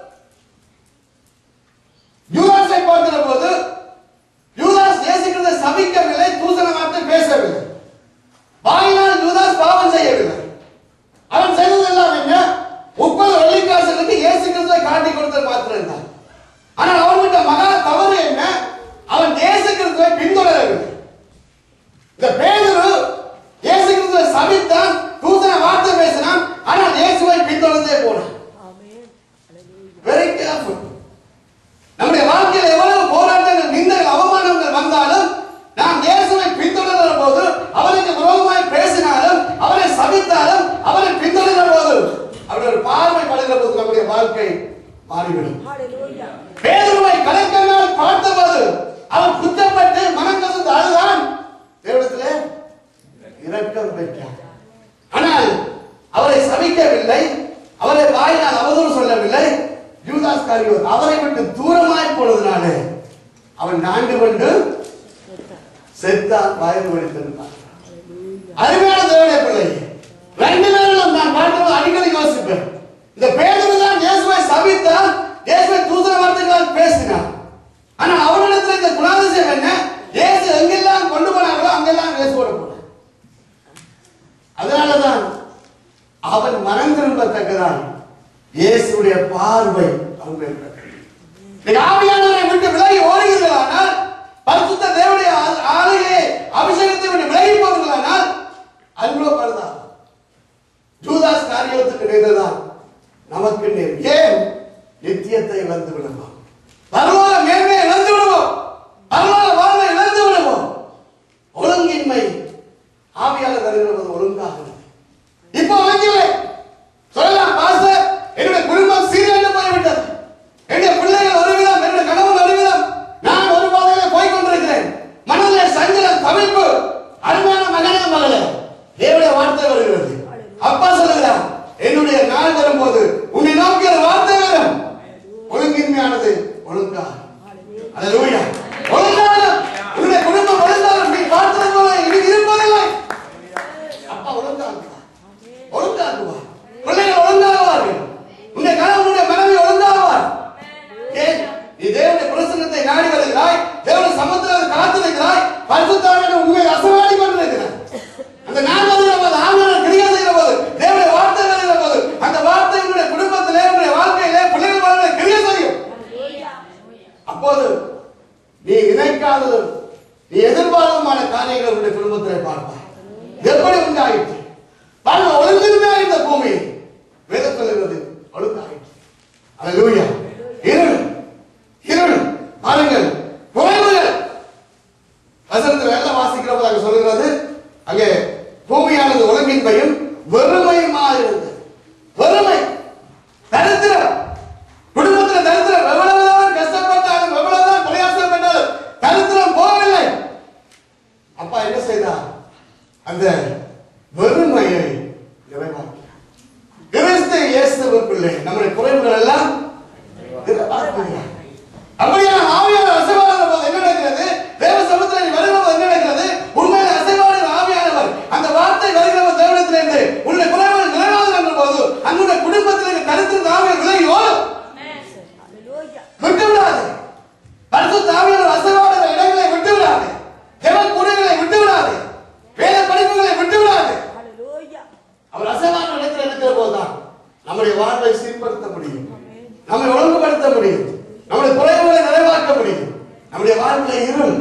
யூதாஸை பார்க்கிற போது யூதாஸ் இயேசுகிறதை சபிக்கவில்லை தூசண வார்த்தை பேசவில்லை வாயினால் யூதாஸ் பாவம் செய்யவில்லை அவன் செய்தது எல்லாம் என்ன முப்பது வெள்ளிக்காசுகளுக்கு இயேசு கிறிஸ்துவை காட்டி கொடுத்தது மாத்திரம் தான் ஆனால் அவன் விட்ட மகா தவறு என்ன அவன் இயேசு கிறிஸ்துவை பின்தொடரவில்லை இந்த பேதுரு இயேசு கிறிஸ்துவை சபித்தான் தூசண வார்த்தை பேசினான் ஆனால் இயேசுவை பின்தொடர்ந்தே போனான் வெரி கேர்ஃபுல் நம்முடைய வாழ்க்கையில் எவ்வளவு போராட்டங்கள் நிந்தங்கள் அவமானங்கள் வந்தாலும் நாம் இயேசுவை பின்தொடர்கிற போது அவருக்கு விரோதமாய் பேசினாலும் அவரை சபித்தாலும் வாழ்க்கை மாறிவிடும் பேதுருவை கலக்கனால் பார்த்தபோது அவன் குற்றப்பட்டு மனம் கசந்து அழுதான் தேவனத்திலே இரக்கம் பெற்றார் ஆனால் அவரை சபிக்கவில்லை அவரை வாயினால் அவதூறு சொல்லவில்லை யூதாஸ் காரியோத் அவரை விட்டு தூரமாய் போனதுனாலே அவன் நான்கு கொண்டு செத்தான் வாயில் வடித்திருந்தான் அருமையான தேவனுடைய பிள்ளை ரெண்டு பேரும் நான் பார்க்கும்போது அடிக்கடி யோசிப்பேன் இந்த பேதுரு தான் இயேசுவை சபித்தான் இயேசுவை தூசர வார்த்தைகளால் பேசினான் ஆனா அவனிடத்துல இந்த குணாதிசயம் என்ன இயேசு எங்கெல்லாம் கொண்டு போனாங்களோ அங்கெல்லாம் இயேசுவோட போனான் அதனாலதான் அவன் மனம் திரும்பத்தக்கதான் இயேசுடைய பார்வை அவன் மேல் பட்டது. இன்னைக்கு ஆவியானவரை விட்டு விலகி ஓடுகிறீர்களானால் பரிசுத்த தேவனுடைய ஆ- ஆலய அபிஷேகத்தை விட்டு விலகி போவீர்களானால் அன்போ படுதான் ஜூதாஸ் காரியத்துக்கு நேர்ந்ததான் நமக்கு நேர் ஏன் நித்தியத்தை இழந்து விடுவோம் பரவாயில்ல மேன்மையை இழந்து விடுவோம் பரவாயில்ல வாழ்வை இழந்து விடுவோம் ஒழுங்கின்மை ஆவியாளர் வருகிறது ஒழுங்காக இப்போ ஒழுங்கில்லை சொல்லலாம் பாஸ்டர் என்னுடைய குடும்பம் சீரழிந்து போய்விட்டது என்னுடைய பிள்ளைகள் ஒரு விதம் என்னுடைய கணவன் ஒரு விதம் நான் ஒரு பாதையில போய் கொண்டிருக்கிறேன் மனதில் சஞ்சலம் தவிப்பு அருமையான மகனே மகளே தேவனுடைய வார்த்தை வருகிறது அப்பா சொல்லுகிறார் என்னுடைய நாள் வரும்போது உன்னை நோக்கி ஒரு வார்த்தை வரும் ஒழுங்கின்மையானது ஒழுங்கா அல்லேலூயா ஒழுங்காக உன்னுடைய குடும்பம் ஒழுங்காக நீ பார்த்தது போல இனி இருப்பதில்லை அப்பா ஒழுங்காக்குவார் ஒழுங்காக்குவார் பிள்ளைகள் ஒழுங்காகுவார்கள் உன்னுடைய கணவனுடைய மனைவி ஒழுங்காகுவார் ஏன் நீ தேவனுடைய பிரசன்னத்தை நாடி வருகிறாய் தேவனுடைய சமுத்திரத்தை காத்திருக்கிறாய் பரிசுத்தாவின் உண்மை அசவாடி கொண்டிருக்கிறாய் அந்த நாள் வருகிற போது ஆண்டவர் கிரியா செய்கிற போது தேவனுடைய வார்த்தை வருகிற போது அந்த வார்த்தை உன்னுடைய குடும்பத்திலே உன்னுடைய வாழ்க்கையிலே பிள்ளைகள் வாழ்க்கையிலே கிரியா செய்யும் அப்போது நீ நினைக்காததும் நீ எதிர்பார்த்தமான காரியங்கள் உன்னுடைய குடும்பத்திலே பார்ப்பாய் எப்படி உண்டாயிற்று பாருங்க ஒழுங்கின்மையா இந்த பூமி வேதம் சொல்லுகிறது ஒழுங்காயிற்று அல்லேலூயா இருள் இருள் பாருங்கள் குறைவுகள் வசனத்தில் எல்லாம் வாசிக்கிற போது அங்க சொல்லுகிறது அங்கே பூமியானது ஒழுங்கின்மையும் வெறுமையுமா இருந்தது வெறுமை தரித்திரம் குடும்பத்தில் தரித்திரம் எவ்வளவுதான் கஷ்டப்பட்டாலும் எவ்வளவுதான் பிரயாசம் பண்ணாலும் தரித்திரம் போகவில்லை அப்பா என்ன செய்தார் அந்த வெறுமையை நிறைவாக்கினார் கிறிஸ்து இயேசுவுக்குள்ளே நம்முடைய குறைவுகள் எல்லாம் நிறைவாக்குகிறார். அப்படியான ஆவியான அசைவாடுகிற போது என்ன நடக்கிறது தேவ சமுத்திரம் வருகிற போது என்ன நடக்கிறது உண்மையில அசைவாடுகிற ஆவியானவர் அந்த வார்த்தை வருகிற போது தேவனத்திலிருந்து உன்னுடைய குறைவுகள் நிறைவாகுகின்ற போது அங்குடைய குடும்பத்தில் கருத்து ஆவியை விலகி ஓடும் விட்டு விடாது பரிசுத்த ஆவியானவர் அசைவாடுகிற இடங்களை விட்டு விடாது ஜெப கூடைகளை விட்டு விடாது வேத படிப்புகளை விட்டு விடாது அவர் அசைவான இடத்தில் இருக்கிற போதுதான் நம்முடைய வாழ்வை சீர்படுத்த முடியும் நம்மை ஒழுங்குபடுத்த முடியும் நம்முடைய குறைவுகளை நிறைவாக்க முடியும் நம்முடைய வாழ்க்கை இருள்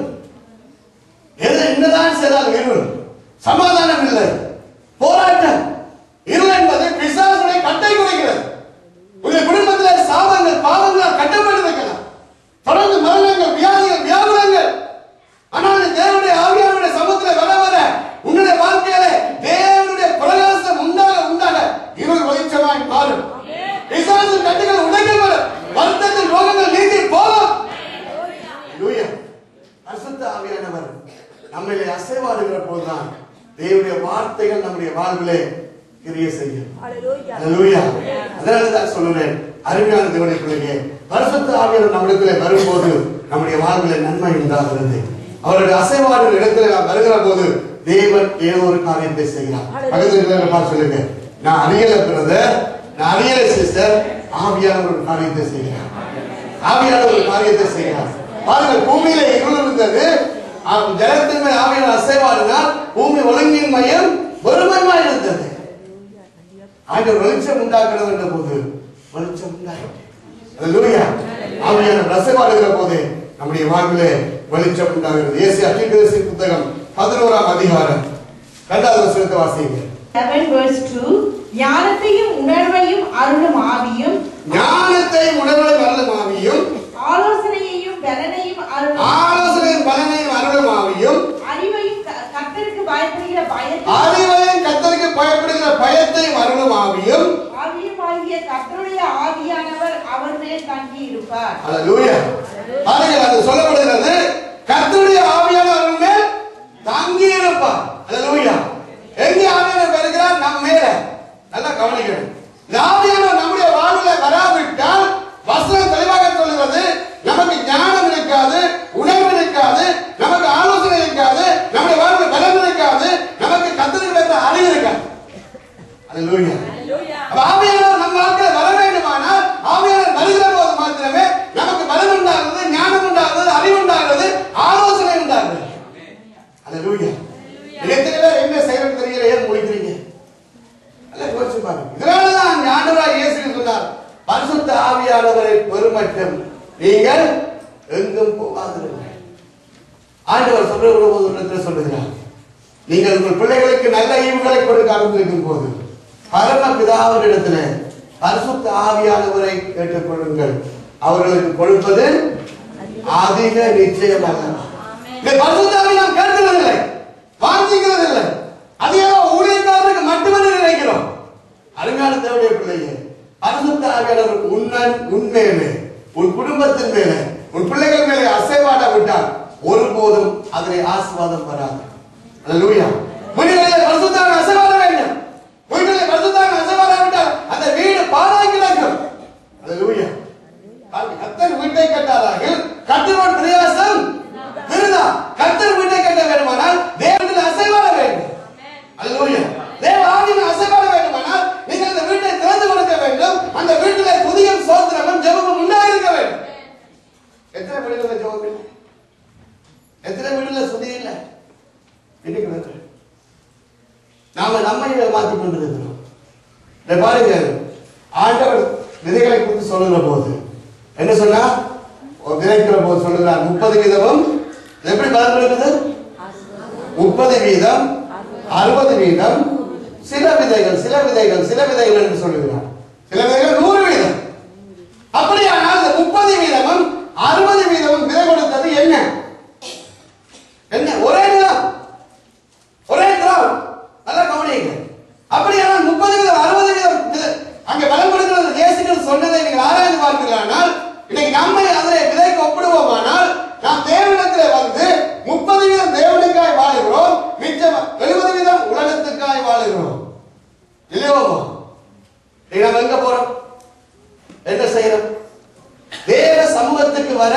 எது என்னதான் செய்தாலும் இருள் சமாதானம் இல்லை போராட்டம் இருள் என்பது பிசாசுடைய கட்டை குறைக்கிறது உங்கள் குடும்பத்தில் சாபங்கள் பாவங்கள் கட்டப்பட்டிருக்கலாம் தொடர்ந்து மரணங்கள் வியாதிகள் வியாகுலங்கள் ஆனால் இந்த தேவனுடைய ஆவியானுடைய சமூகத்தில் வர வர உன்னுடைய வாழ்க்கையில தேவனுடைய பிரகாசம் உண்டாக உண்டாக இருள் வெளிச்சமாய் மாறும் பிசாசு கட்டுகள் உடைக்கப்படும் வருத்தத்தில் ரோகங்கள் நீங்கி போகும் ஹalleluya. பரிசுத்த ஆவியானவர் நம்மளை அசைவாடுகிற போதுதான் தேவனுடைய வார்த்தைகள் நம்முடைய வாழ்விலே கிரிய செய்யும் ஹalleluya. அதனால தான் சொல்லுறேன் அருமையான தேவனுடைய பிள்ளையே பரிசுத்த ஆவியானவர் நம்மிடத்திலே வரும்போது நம்முடைய வாழ்விலே நன்மை உண்டாகிறது அவருடைய அசைவாடுகிற இடத்துல நாம் வருகிற போது தேவன் ஏதோ ஒரு காரியத்தை செய்கிறார் பக்கத்துல இருக்கிறவங்க பார்த்து சொல்லுங்க நான் அறியல பிரதர் நான் அறியல சிஸ்டர் ஆவியானவர் ஒரு காரியத்தை செய்கிறார் ஆவியானவர் ஒரு காரியத்தை செய்கிறார் பாருங்கள் பூமியில இருள் இருந்தது ஆ- ஜலத்தின் மேல் ஆவியான அசைவாடினால் பூமி ஒழுங்கின் மையம் ஒருமையுமாய் இருந்தது ஆண்டவர் வெளிச்சம் உண்டாக்குறது என்ற போது வெளிச்சம் உண்டாயிற்று அல்லேலூயா ஆவியான ரசவாடுகிற போது நம்முடைய வாழ்விலே வெளிச்சம் உண்டாகிறது ஏசி அட்டிகரசி புத்தகம் பதினோராம் அதிகாரம் இரண்டாவது வசனத்தை வாசிங்க 7 verse 2 ஞானத்தையும் உணர்வையும் அருளும் ஆவியும் ஞானத்தை உணர்வு நல்ல ஆவியும் ஆலோசனையையும் பலனையும் அருளும் ஆலோசனையின் பலனையும் அருளும் ஆவியும் அறிவையும் க- கர்த்தருக்கு பயப்படுகிற பயத்தை அறிவையும் கத்தருக்கு பயப்படுகிற பயத்தை அருளும் ஆவியும் ஆவியும் ஆகிய கர்த்தருடைய ஆவியான அவர் மேல் தங்கி இருப்பார் அல்லேலூயா பாருங்கள் அது சொல்லப்படுகிறது கர்த்தருடைய ஆவியானவர் மேல் தங்கி இருப்பார் அல்லேலூயா எங்கே ஆவியானவர் வருகிறார் நம் மேல நல்லா கவனிக்கணும் இந்த ஆவியானவர் நம்முடைய வாழ்வில வராவிட்டால் வசனம் தெளிவாக சொல்கிறது நமக்கு ஞானம் இருக்காது உணர்வு இருக்காது நமக்கு ஆலோசனை இருக்காது நம்முடைய வாழ்வில் பலம் இருக்காது நமக்கு கத்தருக்கு என்ற அறிவு இருக்காது அல்லேலூயா அப்ப ஆவியானவர் நம்ம வாழ்க்கையில வர வேண்டுமானால் ஆவியானவர் வருகிற போது மாத்திரமே நமக்கு பலம் உண்டாகிறது ஞானம் உண்டாகிறது அறிவு உண்டாகிறது ஆலோசனை உண்டாகிறது அல்லேலூயா எத்தனை பேர் என்ன செய்யறது தெரியல ஏன் முடிக்கிறீங்க அல்ல யோசிச்சு பாருங்க இதனாலதான் ஆண்டவராக இயேசு சொன்னார் பரிசுத்த ஆவியானவரை பெருமட்டம் நீங்கள் எங்கும் போகாதிருங்கள் ஆண்டவர் சொல்ற போது ஒரு இடத்துல சொல்லுகிறார் நீங்கள் உங்கள் பிள்ளைகளுக்கு நல்ல ஈவுகளை கொடுக்க ஆரம்பிக்கும் போது பரம பிதாவினிடத்துல பரிசுத்த ஆவியானவரை கேட்டுக்கொள்ளுங்கள் அவர்களுக்கு கொடுப்பது அதிக நிச்சயம் அல்ல இந்த பரிசுத்த ஆவியை நாம் கேட்கிறதில்லை வாஞ்சிக்கிறதில்லை அது ஏதோ ஊழியக்காரருக்கு மட்டுமே நினைக்கிறோம் அருமையான தேவடைய பிள்ளையே பரிசுத்த ஆவியானவர் உன்னன் உன் மேலே உன் குடும்பத்தின் மேலே உன் பிள்ளைகள் மேலே அசைவாட விட்டால் ஒருபோதும் அதனை ஆசீர்வாதம் வராது அல்லேலூயா வீடுகளிலே பரிசுத்த ஆவி அசைவாட வேண்டும் வீட்டிலே பரிசுத்த ஆவி அசைவாட விட்டால் அந்த வீடு பாழாய் கிடக்கும் அல்லேலூயா கத்தர் வீட்டை கட்டாதார்கள் கத்தரோட பிரயாசம் விருதா கத்தர் வீட்டை கட்ட வேண்டுமானால் தேவனில் அசைவாட வேண்டும் அல்லேலூயா தேவ ஆவியின் அசைவாட வேண்டுமானால் நீங்கள் அந்த வீட்டை திறந்து கொடுக்க வேண்டும் அந்த வீட்டிலே புதிய சோத்திரமும் ஜெபமும் உண்டாயிருக்க வேண்டும் எத்தனை வீடுகள ஜெபம் இல்லை எத்தனை வீடுல சுதி இல்லை இன்னைக்கு வந்து நாம நம்மை மாற்றி கொண்டிருக்கிறோம் இதை பாருங்க ஆண்டவர் விதைகளை குறித்து சொல்லுகிற போது என்ன சொன்னா ஒரு விதைக்கிற போது சொல்லுகிறார் முப்பது வீதமும் இது எப்படி பலன் கொடுக்குது முப்பது வீதம் அறுபது வீதம் சில விதைகள் சில விதைகள் சில விதைகள் என்று சொல்லுகிறார் சில விதைகள் நூறு வீதம் அப்படியானால் இந்த முப்பது வீதமும் அறுபது வீதமும் விதை கொடுத்தது என்ன என்ன ஒரே நிலம் ஒரே கிராம் நல்லா கவனிங்க அப்படியானால் முப்பது வீதம் அறுபது வீதம் விதை- அங்க பலம் கொடுக்கிறது இயேசுக்கள் சொன்னதை நீங்கள் ஆராய்ந்து பார்க்கிறீர்களானால் இன்னைக்கு நம்மை அதிலே விதைக்கு ஒப்பிடுவோமானால் நாம் தேவனிடத்தில் வந்து முப்பது வீதம் தேவனுக்காய் வாழுகிறோம் மிச்சம் எழுபது வீதம் உலகத்துக்காய் வாழுகிறோம் இல்லையோமா இன்னைக்கு நம்ம எங்க போறோம் என்ன செய்யறோம் தேவ சமூகத்துக்கு வர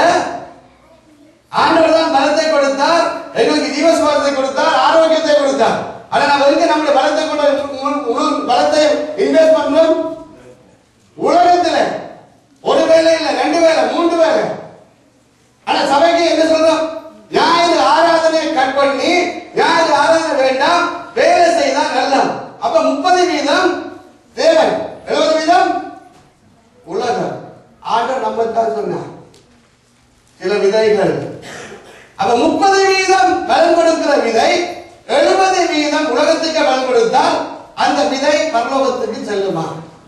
ஆண்டவர் தான் பலத்தை கொடுத்தார் எங்களுக்கு ஜீவசுவாசத்தை கொடுத்தார் ஆரோக்கியத்தை கொடுத்தார் ஆனா நம்ம எங்க நம்முடைய பலத்தை கொண்டு முழு- முழு பலத்தை இன்வெஸ்ட் பண்றோம் உலகத்துல ஒரு வேலை இல்ல ரெண்டு வேலை மூன்று வேலை ஆனா சபைக்கு என்ன சொல்றோம் ஞாயிறு ஆராதனை கட் பண்ணி ஞாயிறு ஆராதனை வேண்டாம் வேலை செய்தால் நல்லம் அப்ப முப்பது வீதம் தேவன் எழுபது வீதம் உலகம் ஆண்டவர் நம்ம தான் சொன்னார் சில விதைகள் அப்ப முப்பது வீதம் பலன் கொடுக்கிற விதை எழுபது வீதம் உலகத்துக்கு பலன் கொடுத்தால் அந்த விதை பரலோகத்துக்கு செல்லுமா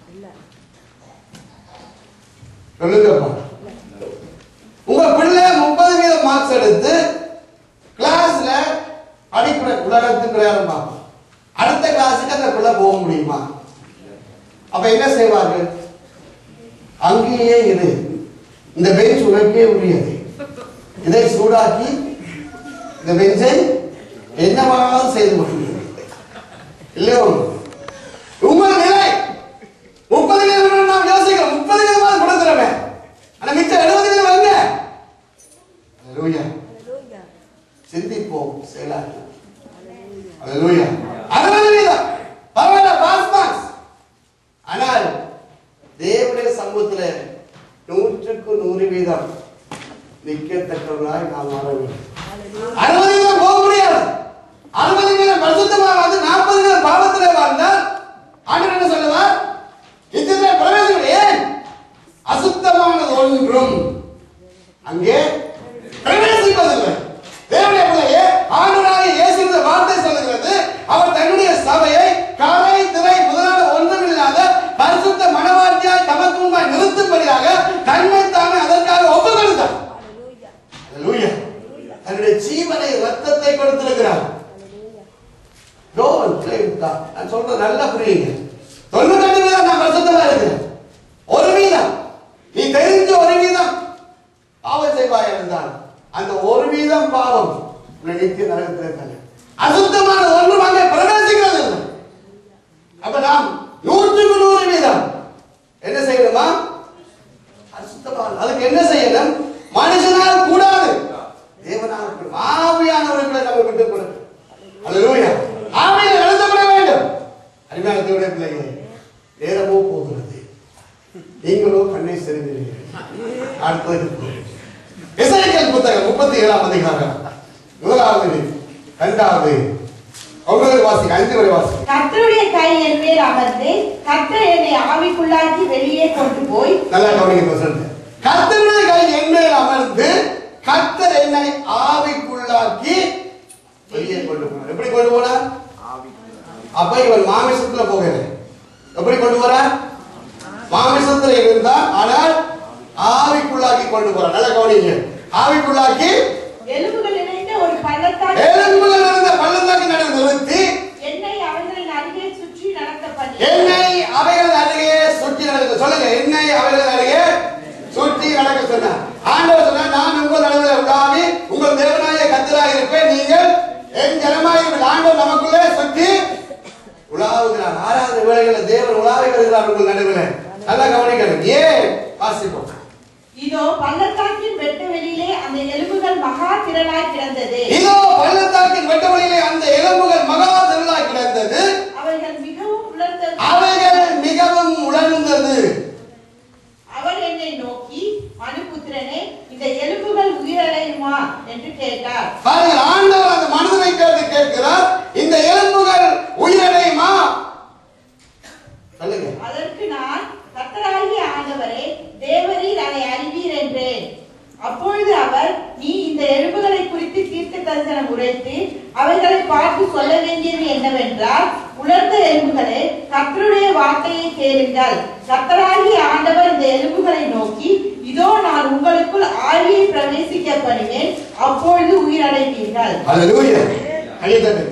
சொல்லுங்கப்பா உங்க பிள்ளை முப்பது வீதம் மார்க்ஸ் எடுத்து கிளாஸ்ல படிக்கிற உலகத்துக்கு பிரயாணம் பார்ப்போம் அடுத்த கிளாஸுக்கு அந்த பிள்ளை போக முடியுமா அப்ப என்ன செய்வார்கள் அங்கேயே இரு இந்த பெஞ்ச் உனக்கே உரியது இதை சூடாக்கி இந்த பெஞ்சை என்னவானாலும் செய்து கொள்ளுங்கள் இல்லையோ உங்கள் நிலை முப்பது வீதம் நாம் யோசிக்கிறோம் முப்பது வீதமாக கொடுக்கிறோமே ஆனா மிச்சம் எழுபது வீதம் எங்க அல்லேலூயா சிந்திப்போம் செயலாற்றுவோம் அல்லேலூயா அறுபது வீதம் பரவாயில்ல பாஸ் மார்க்ஸ் ஆனால் தேவனுடைய சமூகத்துல நூற்றுக்கு நூறு வீதம் நிற்கத்தக்கவர்களாய் நாம் மாற வேண்டும் அறுபது வீதம் போக முடியாது அறுபது வீதம் பரிசுத்தமாக வந்து நாற்பது வீதம் பாவத்திலே வாழ்ந்தால் ஆண்டவர் என்ன சொல்லுவார் இத்தனை பிரவேசம் ஏன் அசுத்தமானது ஒன்றும் அங்கே பிரவேசிப்பதில்லை தேவனுடைய பிள்ளையே ஆண்டவராக இயேசுவின் வார்த்தை சொல்லுகிறது அவர் தன்னுடைய சபையை கரை திரை முதலான ஒன்றுமில்லாத பரிசுத்த மனவாட்டியாய் தமக்கு முன்பாய் நிறுத்தும்படியாக தன்னை தானே அதற்காக ஒப்பு கொடுத்தார் Hallelujah. தன்னுடைய ஜீவனை ரத்தத்தை கொடுத்திருக்கிறார் Don't play with God. நான் சொல்றது நல்லா புரியுங்க தொண்ணூத்தெட்டு வீதம் நான் பரிசுத்தமா இருக்கிறேன் ஒரு வீதம் நீ பாவம் உன்னை நித்திய நரகத்தில் தள்ளும் அசுத்தமான ஒன்றும் அங்கே பிரவேசிக்கிறது இல்லை அப்ப நாம் நூற்றுக்கு நூறு வீதம் என்ன செய்யணுமா அசுத்தமான அதுக்கு என்ன செய்யணும் மனுஷனால் கூடாது தேவனால் கூடும். ஆவியானவர்களை நம்ம விட்டுக் கொடுக்கணும் அல்லேலூயா ஆவியில் நடத்தப்பட வேண்டும் அருமையான தேவனுடைய பிள்ளைகளே நேரமோ போகிறது நீங்களோ கண்ணை செறிந்தீர்கள் அடுத்தது இசைக்கல் புத்தகம் முப்பத்தி ஏழாம் அதிகாரம் முதலாவது இரண்டாவது ஒன்பது வாசி ஐந்து வரை வாசி கர்த்தருடைய கை என் மேல் அமர்ந்து கர்த்தர் என்னை ஆவிக்குள்ளாக்கி வெளியே கொண்டு போய் நல்லா கவனிக்க சொல்லுங்க கர்த்தருடைய கை என்னை அமர்ந்து கர்த்தர் என்னை ஆவிக்குள்ளாக்கி வெளியே கொண்டு போனார் எப்படி கொண்டு போனார் அப்ப இவன் மாமிசத்துல போகல எப்படி கொண்டு போறார் மாமிசத்துல இருந்தார் ஆனால் ஆவிக்குள்ளாக்கி கொண்டு போறார் நல்லா கவனிங்க ஆவிக்குள்ளாக்கி எலும்புகள் இணைந்த ஒரு பள்ளத்தாக்கு எலும்புகள் இருந்த பள்ளத்தாக்கு நடுவில் நிறுத்தி என்னை அவர்களின் அருகே சுற்றி நடத்த பண்ணி என்னை அவைகள் அருகே சுற்றி நடக்க சொல்லுங்க என்னை அவைகள் அருகே சுற்றி நடக்க சொன்னார் ஆண்டவர் சொன்னார் நான் உங்கள் நடுவில் உலாவி உங்கள் தேவனாய கத்தராக இருப்பேன் நீங்கள் என் ஜனமாய் இருப்பீர்கள்." ஆண்டவர் நமக்குள்ளே சுற்றி உலாவுகிறார் ஆறாவது வேளைகளில் தேவன் உலாவி வருகிறார் உங்கள் நடுவில் நல்லா கவனிக்கணும் ஏன் வாசிப்போம் இதோ பள்ளத்தாக்கின் வெட்ட வெளியிலே அந்த எலும்புகள் மகா திரளாய் கிடந்தது இதோ பள்ளத்தாக்கின் வெட்டவழியிலே அந்த எலும்புகள் மகா திரளாய் கிடந்தது அவைகள் மிகவும் உலர்ந்தது அவைகள் மிகவும் உணர்ந்தது அவர் என்னை நோக்கி மனுபுத்திரனே இந்த எலும்புகள் உயிரடையுமா என்று கேட்டார் பாருங்கள் ஆண்டவர் அந்த மனிதனை கேட்டு கேட்கிறார் இந்த எலும்புகள் உயிரடையுமா சொல்லுங்க அதற்கு நான் கர்த்தராகிய ஆண்டவரே தேவரீர் அதை அறிவீர் என்றேன் அப்பொழுது அவர் நீ இந்த எலும்புகளை குறித்து தீர்க்க தரிசனம் உரைத்து அவைகளை பார்த்து சொல்ல வேண்டியது என்னவென்றால் உலர்ந்த எலும்புகளே கர்த்தருடைய வார்த்தையை கேளுங்கள் கர்த்தராகிய ஆண்டவர் இந்த எலும்புகளை நோக்கி இதோ நான் உங்களுக்குள் ஆவியை பிரவேசிக்க பண்ணுவேன் அப்பொழுது உயிரடைவீர்கள் அல்லேலூயா கையை தட்டுங்க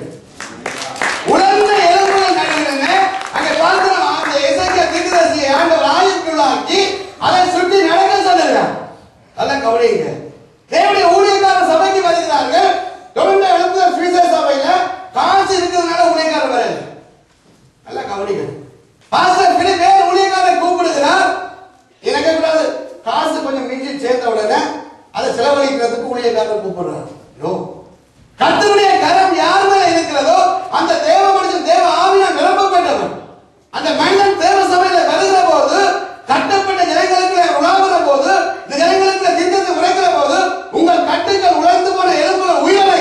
உலர்ந்த எலும்புகள் நடுவில் அங்கே பார்க்கிறோம் அந்த இசைக்க தீர்க்கதரிசியை ஆண்டவர் ஆயுக்குள்ளாக்கி அதை சுற்றி நடக்க சொல்லுகிறார் நல்லா கவனிங்க தேவனுடைய ஊழியக்காரர் சபைக்கு வருகிறார்கள் தொடர்ந்து எழுந்த சுவிசேஷ சபையில காசு இருக்கிறதுனால ஊழியக்காரர் வரல நல்லா கவனிக்கணும் பாஸ்டர் பிலிப் வேறு ஊழியக்காரரை கூப்பிடுகிறார் எனக்கு கூடாது காசு கொஞ்சம் மிஞ்சி சேர்ந்த உடனே அதை செலவழிக்கிறதுக்கு ஊழியக்காரர் கூப்பிடுறார் யோ கர்த்தருடைய கரம் யார் மேல இருக்கிறதோ அந்த தேவ மனுஷன் தேவ ஆவியால் நிரப்பப்பட்டவன் அந்த மனிதன் தேவ சபையில வருகிற போது கட்டப்பட்ட ஜனங்களுக்கு உலாவுற போது இந்த ஜனங்களுக்கு திட்டத்தை உரைக்கிற போது உங்கள் கட்டுகள் உழைந்து போன எலும்புகள் உயிரை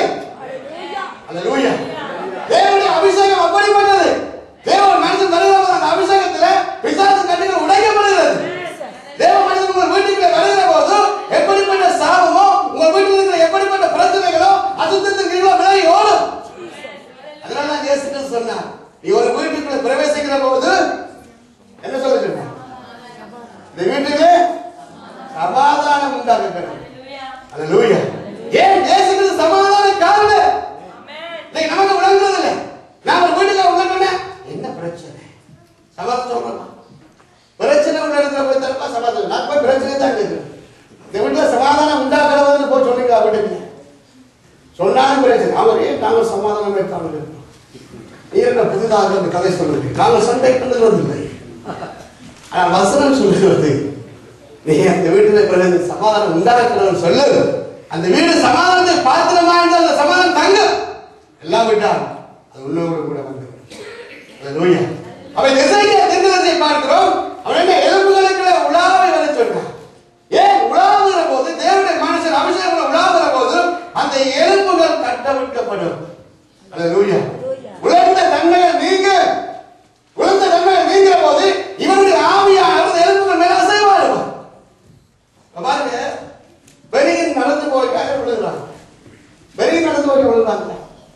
அல்லேலூயா தேவனுடைய அபிஷேகம் அப்படிப்பட்டது தேவன் மனுஷன் வருகிற போது அந்த அபிஷேகத்துல பிசாசு கட்டுகள் உடைக்கப்படுகிறது தேவ மனிதன் உங்கள் வீட்டுக்குள்ள வருகிற போது எப்படிப்பட்ட சாபமோ உங்கள் வீட்டில் இருக்கிற எப்படிப்பட்ட பிரச்சனைகளோ அசுத்தத்தின் கீழே விலகி ஓடும் அதனால தான் இயேசு கிறிஸ்து சொன்னார் நீ ஒரு வீட்டுக்குள்ள பிரவேசிக்கிற போது என்ன சொல்ல சொன்னார் இந்த வீட்டிலே சமாதானம் உண்டாகட்டும் அல்லேலூயா ஏன் இயேசு கிறிஸ்து சமாதான காரணம் இன்னைக்கு நமக்கு விளங்குறது இல்லை நான் ஒரு வீட்டுக்கு உட்கார்ந்தோன்னே என்ன பிரச்சனை சமாதானம் சொல்லலாம் பிரச்சனை உள்ள இடத்துல போய் தரப்பா சமாதானம் நான் போய் பிரச்சனை தான் கேட்கிறேன் இந்த வீட்டுல சமாதானம் உண்டாகிறவங்க போய் சொல்லுங்க வீட்டுக்கு சொன்னாலும் பிரச்சனை அவர் ஏன் நாங்கள் சமாதானம் வைக்காமல் இருக்கோம் நீ என்ன புதிதாக அந்த கதை சொல்லுங்க நாங்கள் சண்டை பண்ணுகிறதில்லை ஆனால் வசனம் சொல்லுகிறது நீ அந்த வீட்டில் பிறகு சமாதானம் உண்டாகிறவன் சொல்லு அந்த வீடு சமாதானத்தை பாத்திரமா இருந்தால் அந்த சமாதானம் தங்கும் எல்லாம் விட்டால் அது உள்ளோடு கூட வந்து அல்லேலூயா அப்ப இந்த இசைக்கிய தீர்க்கதரிசியை பார்க்கிறோம் அவன் என்ன எலும்புகளுக்குள்ள உலாவை வர சொன்னான் ஏன் உலாவுகிற போது தேவனுடைய மனுஷன் அபிஷேகம் உலாவுகிற போது அந்த எலும்புகள் கட்டவிழ்க்கப்படும் அல்லேலூயா உலர்ந்த தன்மைகள் நீங்க உலர்ந்த தன்மைகள் நீங்கிற போது இவனுடைய ஆவியானவர் அந்த எலும்புகள் மேல அசைவாடுவார் இப்ப பாருங்க பெரியன் நடந்து போய் விழுகிறான் பெரியன் நடந்து போய் விழுந்தாங்க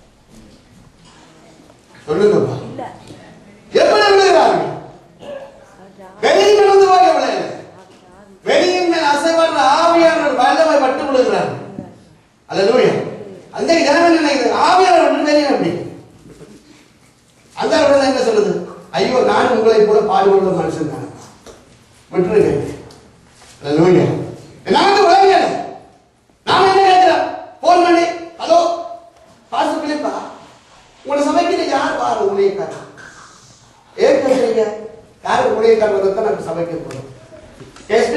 சொல்லுங்கப்பா எப்படி விழுகிறார்கள் வெளியில் நடந்து போக விளையல வெளியின் மேல் அசைவற்ற ஆவியானவர் வல்லமை பட்டு விழுகிறார்கள் அல்லேலூயா அந்த ஜனங்கள் நினைக்கிறது ஆவியானவர் விட்டு வெளியே அப்படி அந்த இடத்துல என்ன சொல்லுது ஐயோ நான் உங்களை போல பாடுபடுற மனுஷன் தான் விட்டுருங்க அல்லேலூயா நமக்கு விளங்கல நாம என்ன கேட்கிறோம் போன் பண்ணி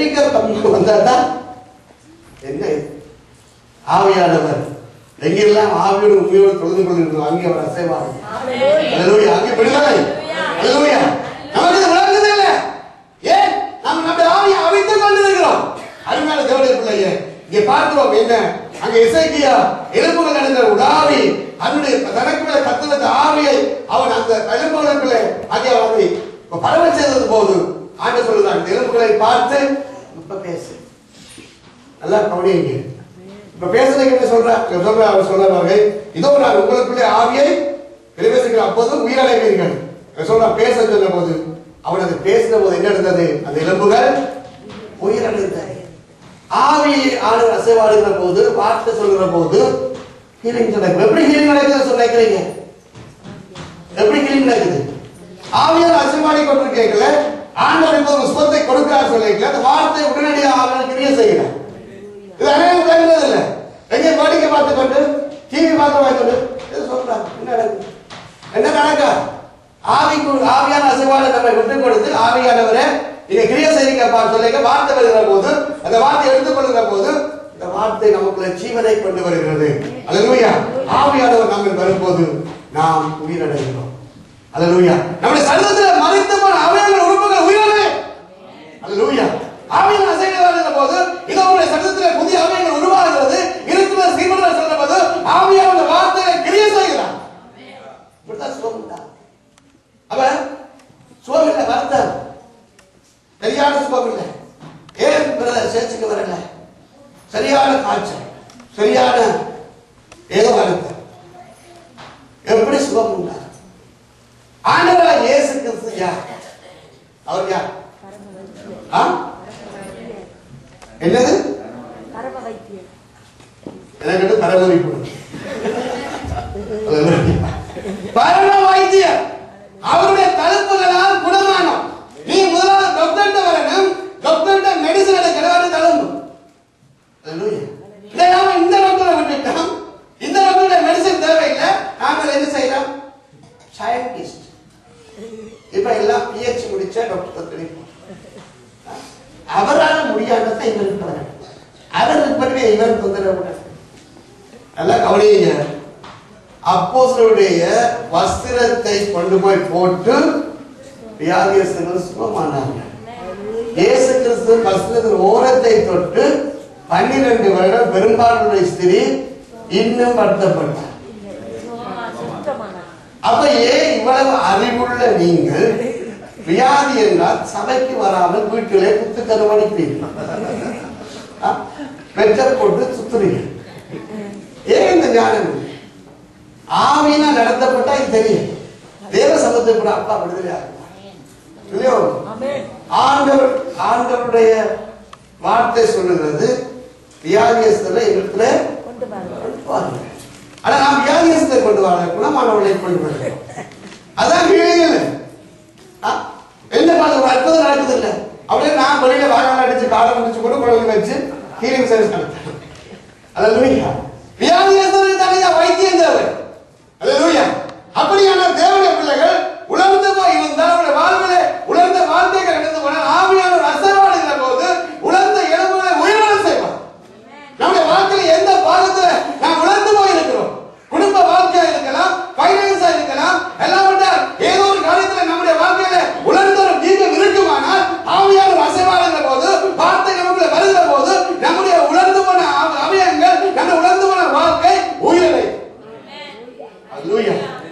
ஸ்பீக்கர் கம்பி வந்தாதான் என்ன இது? ஆவியானவர் எங்கெல்லாம் ஆவியோடு உண்மையோடு தொழுது கொண்டிருக்கிறோம் அங்கே அவர் அசைவார் அல்லேலூயா அங்கே விடுதலை அல்லேலூயா நமக்கு இது விளங்குது இல்ல ஏன் நாம் நம்முடைய ஆவியை அவித்துக் கொண்டிருக்கிறோம் அருமையான தேவனுடைய பிள்ளையே இங்கே பார்க்கிறோம் என்ன அங்க இசைக்கியா எலும்புகள் நடந்த உடாவி அதனுடைய தனக்குள்ள கத்துவத ஆவியை அவன் அந்த எலும்புகளுக்குள்ளே அங்கே அவனை பரவ செய்தது போது ஆண்டு சொல்லுதான் இந்த எலும்புகளை பார்த்து இப்ப பேசு நல்லா கவனிங்க இப்ப பேசுறதுக்கு என்ன சொல்ற இங்க சொல்ற அவர் சொல்ற பாருங்க இதோ நான் உங்களுக்குள்ளே ஆவியை பிரவேசிக்கிற அப்போது உயிரடைவீர்கள் இங்க சொல்ற பேச சொன்ன போது அவன் அது பேசின போது என்ன நடந்தது அந்த எலும்புகள் உயிரடைந்தது ஆவி ஆடு அசைவாடுகிற போது வார்த்தை சொல்கிற போது ஹீலிங் நடக்கும் எப்படி ஹீலிங் நடக்குது சொல்ல நினைக்கிறீங்க எப்படி ஹீலிங் நடக்குது ஆவியார் அசைவாடி கொண்டிருக்கீங்கள ஆண்டவர் இப்போ ஒரு சுகத்தை கொடுக்கிறார் சொல்லிக்கல அந்த வார்த்தை உடனடியாக ஆவியார் கிரியை செய்கிறார் இது அநேகம் கேட்கறது இல்ல எங்க வேடிக்கை பார்த்து கொண்டு டிவி பார்த்து வைக்கொண்டு இது சொல்றாங்க என்ன நடக்குது என்ன நடக்கா ஆவிக்கு ஆவியான அசைவாடு நம்மை விட்டு கொடுத்து ஆவியானவரே நீங்க கிரியை செய்யுங்கப்பா சொல்லிங்க வார்த்தை வருகிற போது அந்த வார்த்தை எடுத்துக்கொள்கிற போது இந்த வார்த்தை நமக்குள்ள ஜீவனை கொண்டு வருகிறது அல்லேலூயா ஆவியானவர் நம்ம வரும்போது நாம் உயிரடைகிறோம் அல்லேலூயா நம்முடைய சரீரத்தில் மறித்து போன அவயங்கள் உறுப்புகள் உயிரடை அல்லேலூயா ஆவியின் அசைவு வருகிற போது இதோ உங்களுடைய சட்டத்தில் புதிய ஆவியங்கள் உருவாகிறது இருக்கிற சீமனர் சொல்ற போது ஆவியான அந்த வார்த்தையை கிரியை செய்கிறார் இப்படிதான் சுகம் உண்டா அவன் சுகம் இல்லை வருத்தம் சரியான சுகம் இல்லை ஏன் பிரதர் சேர்ச்சுக்கு வரல சரியான காய்ச்சல் சரியான ஏதோ வருத்தம் எப்படி சுகம் உண்டா ஆண்டவராக இயேசு கிறிஸ்து யார் அவர் யார் ஆ? என்னது பரம வைத்தியர் எனக்கு பரமரிப்பு பரம வைத்தியர் அவருடைய தடுப்புகளால் குணமானோம் நீ முதலாவது டாக்டர்கிட்ட வரணும் டாக்டர்கிட்ட மெடிசன் எடுக்கிறவரு தழும்பு இதை நாம இந்த டாக்டரை விட்டுட்டோம் இந்த டாக்டருடைய மெடிசன் தேவையில்லை நாங்கள் என்ன செய்யறோம் சயின்டிஸ்ட் இப்ப எல்லாம் பிஹெச் முடிச்ச டாக்டர் தெரியும் அவரால் முடியாததை இவருக்கு வரணும் அவருக்கு பண்ணி இவர் தொந்தரவு கூடாது. நல்லா கவனிங்க அப்போஸ்தலருடைய வஸ்திரத்தை கொண்டு போய் போட்டு வியாதியஸ்தர்கள் சுகமானாங்க இயேசு கிறிஸ்து வஸ்திரத்தின் ஓரத்தை தொட்டு பன்னிரண்டு வருடம் பெரும்பான்மையுடைய ஸ்திரீ இன்னும் வருத்தப்பட்டார் சுத்தமானார் அப்ப ஏன் இவ்வளவு அறிவுள்ள நீங்கள் வியாதி என்றால் சபைக்கு வராமல் வீட்டிலே குத்து கருவடிப்பீர்கள் ஆ? வெற்றல் போட்டு சுத்துறீங்க ஏன் இந்த ஞானம் இல்லை? ஆவியினா நடத்தப்பட்டா இது தெரியும் தேவ சமத்தை கூட அப்பா விடுதலை ஆகுவார் இல்லையோ ஆமென் ஆண்டவர் ஆண்டவருடைய வார்த்தை சொல்லுகிறது வியாதியஸ்தரை இடத்துல கொண்டு வாருங்கள் கொண்டு வாருங்கள். ஆனா நாம் வியாதியஸ்தரை கொண்டு வர குணமானவர்களை கொண்டு வருகிறோம் அதான் வீடுகள் என்ன பார்த்து ஒரு அற்புதம் நடக்குது இல்ல அப்படியே நான் வெளியில வாகனம் அடிச்சு காலம் அடிச்சு கூட குழந்தை வச்சு ஹீலிங் சர்வீஸ் நடத்துறேன் அல்லேலூயா வியாதியஸ்தருக்கு தனியா வைத்தியம் தேவை அல்லேலூயா அப்படியான தேவனுடைய பிள்ளைகள் உணர்ந்து போய் இருந்தால் அவருடைய வாழ்விலே உணர்ந்த வாழ்க்கைகள் கடந்து போனால் ஆவியானவர் அசைவாடுகிற போது உணர்ந்த எலும்புகளை உயிரோடு செய்வார் நம்முடைய வாழ்க்கையில எந்த பாகத்துல நாம் உணர்ந்து போய் இருக்கிறோம் குடும்ப வாழ்க்கையா இருக்கலாம் பைனான்ஸா இருக்கலாம் எல்லாம் விட்டால் ஏதோ ஒரு காரியத்துல நம்முடைய வாழ்க்கையில உணர்ந்த ஒரு ஜீவம் இருக்குமானால் ஆவியானவர் அசைவாடுகிற போது வார்த்தை நமக்குள்ள வருகிற போது நம்முடைய உணர்ந்து போன அவ- அவயங்கள் நம்முடைய உணர்ந்து போன வாழ்க்கை உயிரை அல்லேலூயா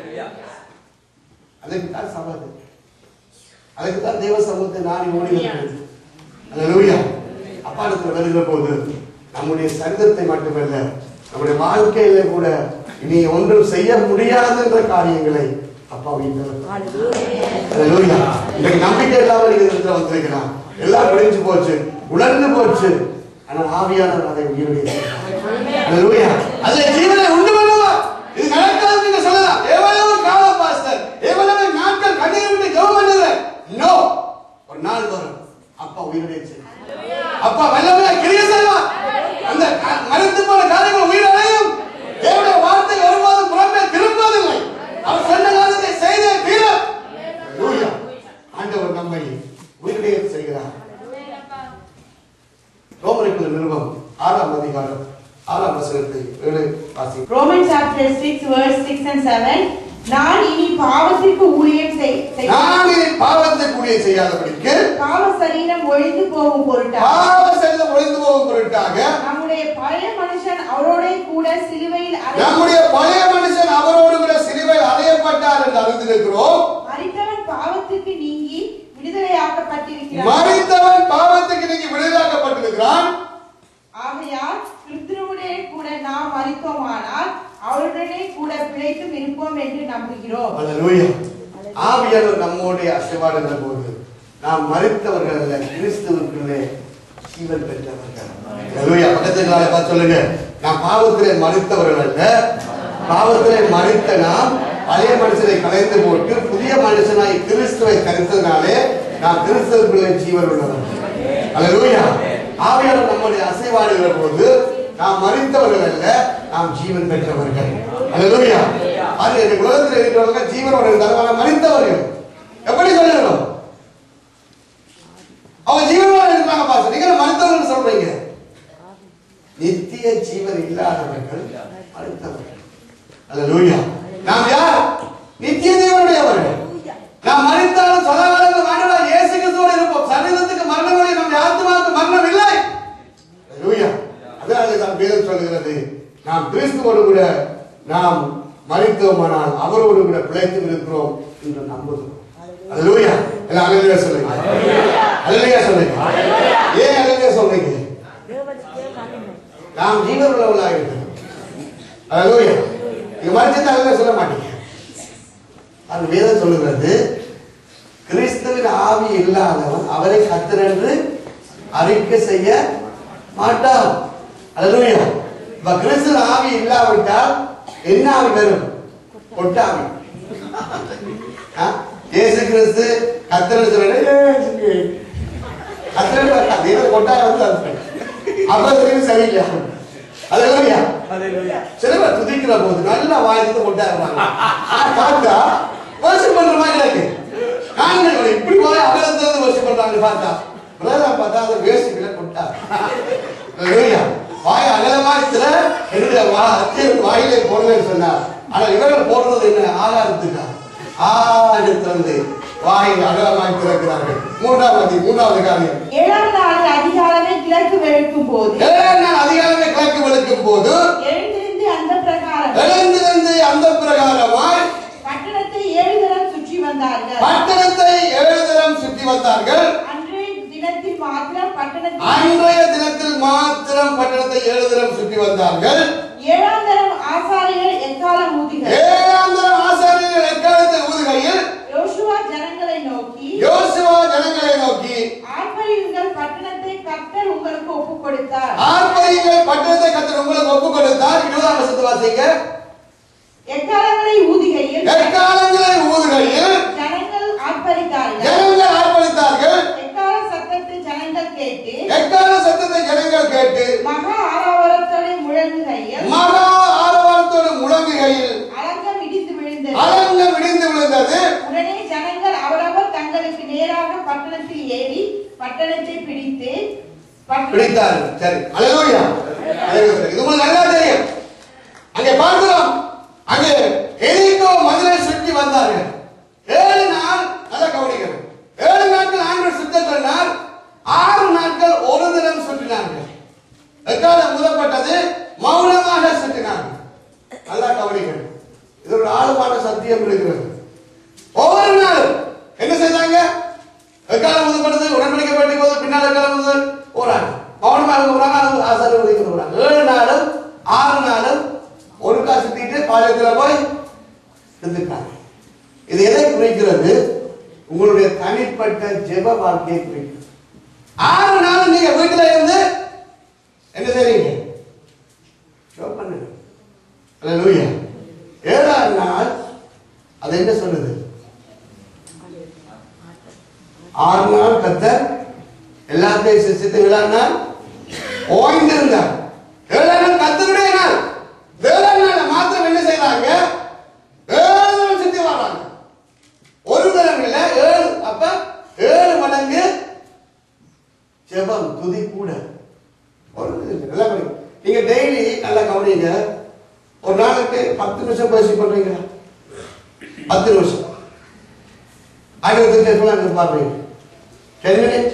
அதுக்கு தான் சமாதி அதுக்கு தான் தேவ சமூகத்தை நாடி ஓடி வருகிறது அல்லேலூயா அப்பாடத்தில் வருகிற போது நம்முடைய சரிதத்தை மட்டுமல்ல நம்முடைய வாழ்க்கையில கூட இனி ஒன்றும் செய்ய முடியாது என்ற காரியங்களை அப்பா வீட்டில் அல்லேலூயா இன்னைக்கு நம்பிக்கை இல்லாம நீங்க இடத்துல வந்திருக்கலாம் எல்லாம் பிடிச்சு போச்சு உணர்ந்து போச்சு ஆனா ஆவியானவர் அதை உயிரோடு அல்லேலூயா அதுல ஜீவனை உண்டு பண்ணுவார் இது நடக்காது நீங்க சொல்லலாம் எவ்வளவு காலம் பாஸ்டர் எவ்வளவு நாட்கள் கண்ணீர் விட்டு ஜெபம் பண்ணுகிறேன் நோ ஒரு நாள் வரும் அப்பா உயிரோடு அப்பா வல்லமையா கிரிய செய்வார் அந்த க- மறைத்து போன காரியங்கள் உயிரடையும் தேவனுடைய வார்த்தை வரும்போது புறமே திரும்புவதில்லை அவர் சொன்ன காரியத்தை செய்தே தீரும் அல்லேலூயா. ஆண்டவர் நம்மை உயிரிழைய செய்கிறார் அப்போஸ்தலர் நிருபம் ஆறாம் அதிகாரம் ஆறாம் வசனத்தை ஏழு வாசி Romans chapter 6 verse 6 and 7 நான் இனி பாவத்திற்கு ஊழியம் செய்- செய்- நான் இனி பாவத்தை கூடிய செய்யாதபடிக்கு பாவ சரீரம் ஒழிந்து போகும் பொருட்டாக பாவ செல்லம் ஒளிந்து போகும் பொருட்டாக நம்முடைய பழைய மனுஷன் அவரோட கூட சிலுவையில் அறை- நம்முடைய பழைய மனுஷன் அவரோடு கூட சிலுவையில் அறையப்பட்டார் என்று அறிந்திருக்கிறோம் மரித்தவன் பாவத்துக்கு நீங்கி விடுதலையாக்கப்பட்டிருக்கிறான் மறித்தவன் பாவத்துக்கு நீங்கி விடுதலாக்கப்பட்டிருக்கிறான் ஆகையால் கிறிஸ்துவுடனே கூட நாம் மரித்தோமானால் அவருடனே கூட பிழைத்தும் இருப்போம் என்று நம்புகிறோம் அல்லேலூயா ஆவியானவர் நம்மோடைய அசைவாடுகிற போது நாம் மறித்தவர்கள் அல்ல கிறிஸ்துவுக்குள்ளே ஜீவன் பெற்றவர்கள் அல்லேலூயா பக்கத்துல பார்த்து சொல்லுங்க நாம் பாவத்திலே மறித்தவர்கள் அல்ல பாவத்திலே மறித்த நாம் பழைய மனுஷனை கலைந்து போட்டு புதிய மனுஷனாய் கிறிஸ்துவை தரித்ததினாலே நாம் கிறிஸ்துவுக்குள்ளே ஜீவன் உள்ளவர்கள் அல்லேலூயா ஆவியானவர் நம்முடைய அசைவாடுகிற போது நாம் மறித்தவர்கள் அல்ல நாம் ஜீவன் பெற்றவர்கள் அல்லேலூயா அது இந்த உலகத்தில் இருக்கிறவங்க ஜீவனோட இருந்தாங்க மறித்தவர்கள் எப்படி சொல்லணும் அவங்க ஜீவனோட இருக்கிறாங்க பாஸ் நீங்க மறித்தவர்கள் சொல்றீங்க நித்திய ஜீவன் இல்லாதவர்கள் மறித்தவர்கள் அல்லேலூயா நாம் யார் நித்திய ஜீவனுடையவர்கள் நாம் மறித்தாலும் சதாகாலங்கள் வாழ்வா இயேசு கிறிஸ்துவோடு இருப்போம் சரீரத்துக்கு மரணம் இல்லை நம் ஆத்மாவுக்கு மரணம் இல்லை அல்லேலூயா அதனால தான் வேதம் சொல்கிறது நாம் கிறிஸ்துவோடு கூட நாம் மறித்தோமானால் அவரோடு கூட பிழைத்து இருக்கிறோம் என்று நம்புகிறோம் அல்லேலூயா எல்லாம் அல்லேலூயா சொல்லுங்க அல்லேலூயா சொல்லுங்க ஏன் அல்லேலூயா சொல்றீங்க தேவனுக்கே மகிமை நாம் ஜீவன் உள்ளவர்களாக இருக்கிறோம் அல்லேலூயா நீங்க மறிச்சது அல்லேலூயா சொல்ல மாட்டீங்க அது வேதம் சொல்லுகிறது கிறிஸ்துவின் ஆவி இல்லாதவன் அவரை கத்தர் என்று அறிக்கை செய்ய மாட்டான் அல்லேலூயா இப்ப கிறிஸ்துவின் ஆவி இல்லாவிட்டால் என்ன ஆவி வரும் கொட்டாவி ஆ? இயேசு கிறிஸ்து கத்தர் சொல்ல கத்தர் அதே கொட்டாய வந்து அர்த்தம் அப்புறம் திரும்பி சரியில்லையா அல்லேலூயா சில பேர் துதிக்கிற போது நல்லா வாயிலிருந்து கொண்டாடுறாங்க ஆனா பார்த்தா வருஷம் பண்ற மாதிரி இருக்கு நாங்க இவனை இப்படி போய் அகலத்திலிருந்து வருஷம் பண்றாங்க பார்த்தா பிரதர் பார்த்தா அதை வேஸ்டிக்கல கொண்டா அல்லேலூயா வாய் அகலமா சில என்னுடைய வா அத்திய வாயிலே போடுவேன்னு சொன்னார் ஆனா இவர்கள் போடுறது என்ன ஆகாரத்துக்கா ஆடு திறந்து வாயை அகலமாய் திறக்கிறார்கள் மூன்றாவது மூன்றாவது காரியம் ஏழாம் நாள் அதிகாலமே கிழக்கு வெளுக்கும் போது ஏழாம் நாள் அதிகாலமே கிழக்கு வெளுக்கும் போது எழுந்திருந்து அந்த பிரகாரம் எழுந்திருந்து அந்த பிரகாரமாய் பட்டணத்தை ஏழு தரம் சுற்றி வந்தார்கள் பட்டணத்தை ஏழு தினம் சுற்றி வந்தார்கள் அன்றைய தினத்தில் மாத்திரம் பட்டணத்தில் அன்றைய தினத்தில் மாத்திரம் பட்டணத்தை ஏழு தினம் சுற்றி வந்தார்கள் ஏழாம் தரம் ஆசாரியர் எக்கால ஊதிகள் ஏழாம் தினம் ஆசாரியர்கள் எக்காலத்தை ஊதுகையில் யோசுவா ஜனங்களை நோக்கி யோசுவா ஜனங்களை நோக்கி ஆர்ப்பரியுங்கள் பட்டணத்தை கர்த்தர் உங்களுக்கு ஒப்புக் கொடுத்தார் ஆர்ப்பரியுங்கள் பட்டணத்தை கத்தர் உங்களுக்கு ஒப்புக் கொடுத்தார் இருபதாம் வருஷத்து வாசிங்க எக்காலங்களை ஊதிகையில் எக்காலங்களை ஊதுகையில் ஜனங்கள் ஆர்ப்பரித்தார்கள் ஜனங்கள் ஆர்ப்பரித்தார்கள் எக்கால சத்தத்தை ஜனங்கள் கேட்டு எக்கால சத்தத்தை ஜனங்கள் கேட்டு மகா ஆரவாரத்தோடு முழங்குகையில் மகா ஆரவாரத்தோடு முழங்குகையில் அலங்கம் இடிந்து விழுந்தது அலங்கம் இடிந்து விழுந்தது உடனே ஜனங்கள் அவரவர் தங்களுக்கு நேராக பட்டணத்தில் ஏறி பட்டணத்தை பிடித்து பட்டண- பிடித்தார் சரி அலையோயா இது உங்களுக்கு நல்லா தெரியும் அங்கே பார்க்கிறோம் அங்கே எரிக்கோ மதுரை சுற்றி வந்தார்கள் ஏழு நாள் நல்லா கவனிக்கணும் ஏழு நாட்கள் ஆண்டவர் சுத்த சொன்னார் ஆறு நாட்கள் ஒரு தினம் சுற்றினார்கள் எக்காலம் முதப்பட்டது மௌனமாக சுற்றினார்கள் நல்லா கவனிக்கணும் இது ஒரு ஆழமான சத்தியம் இருக்கிறது ஒவ்வொரு நாளும் என்ன செய்தாங்க எக்காலம் முதப்படுது உடன்படிக்கை பட்டி போது பின்னால் எக்காலம் முதல் போறாங்க மௌனமாக போறாங்க ஆசாரி உதவி போறாங்க ஏழு நாளும் ஆறு நாளும் ஒருக்கா சுத்திட்டு பாளையத்துல போய் இருந்துட்டாங்க இது எதை குறிக்கிறது உங்களுடைய தனிப்பட்ட ஜெப வாழ்க்கையை குறிக்கிறது ஆறு நாள் நீங்க வீட்டுல இருந்து என்ன செய்றீங்க ஜெபம் பண்ணுங்க அல்லேலூயா ஏழாம் நாள் அது என்ன சொல்லுது ஆறு நாள் கத்தர் எல்லாத்தையும் சிசித்து ஏழாம் நாள் ஓய்ந்திருந்தார் ஏழாம் நாள் கத்தருடைய நாள் ஏழாம் நாள் மாத்திரம் என்ன செய்றாங்க ஏழு தடவை சுத்தி வர்றாங்க ஒரு தரம் இல்ல ஏழு அப்ப ஏழு மடங்கு ஜெபம் துதி கூட ஒரு இது இல்லை. நல்லா கவனிங்க நீங்க டெய்லி நல்லா கவனிங்க ஒரு நாளுக்கு பத்து நிமிஷம் பேசி பண்றீங்களா பத்து நிமிஷம் ஆயிரத்தி எட்டு பாடுறீங்க டென் மினிட்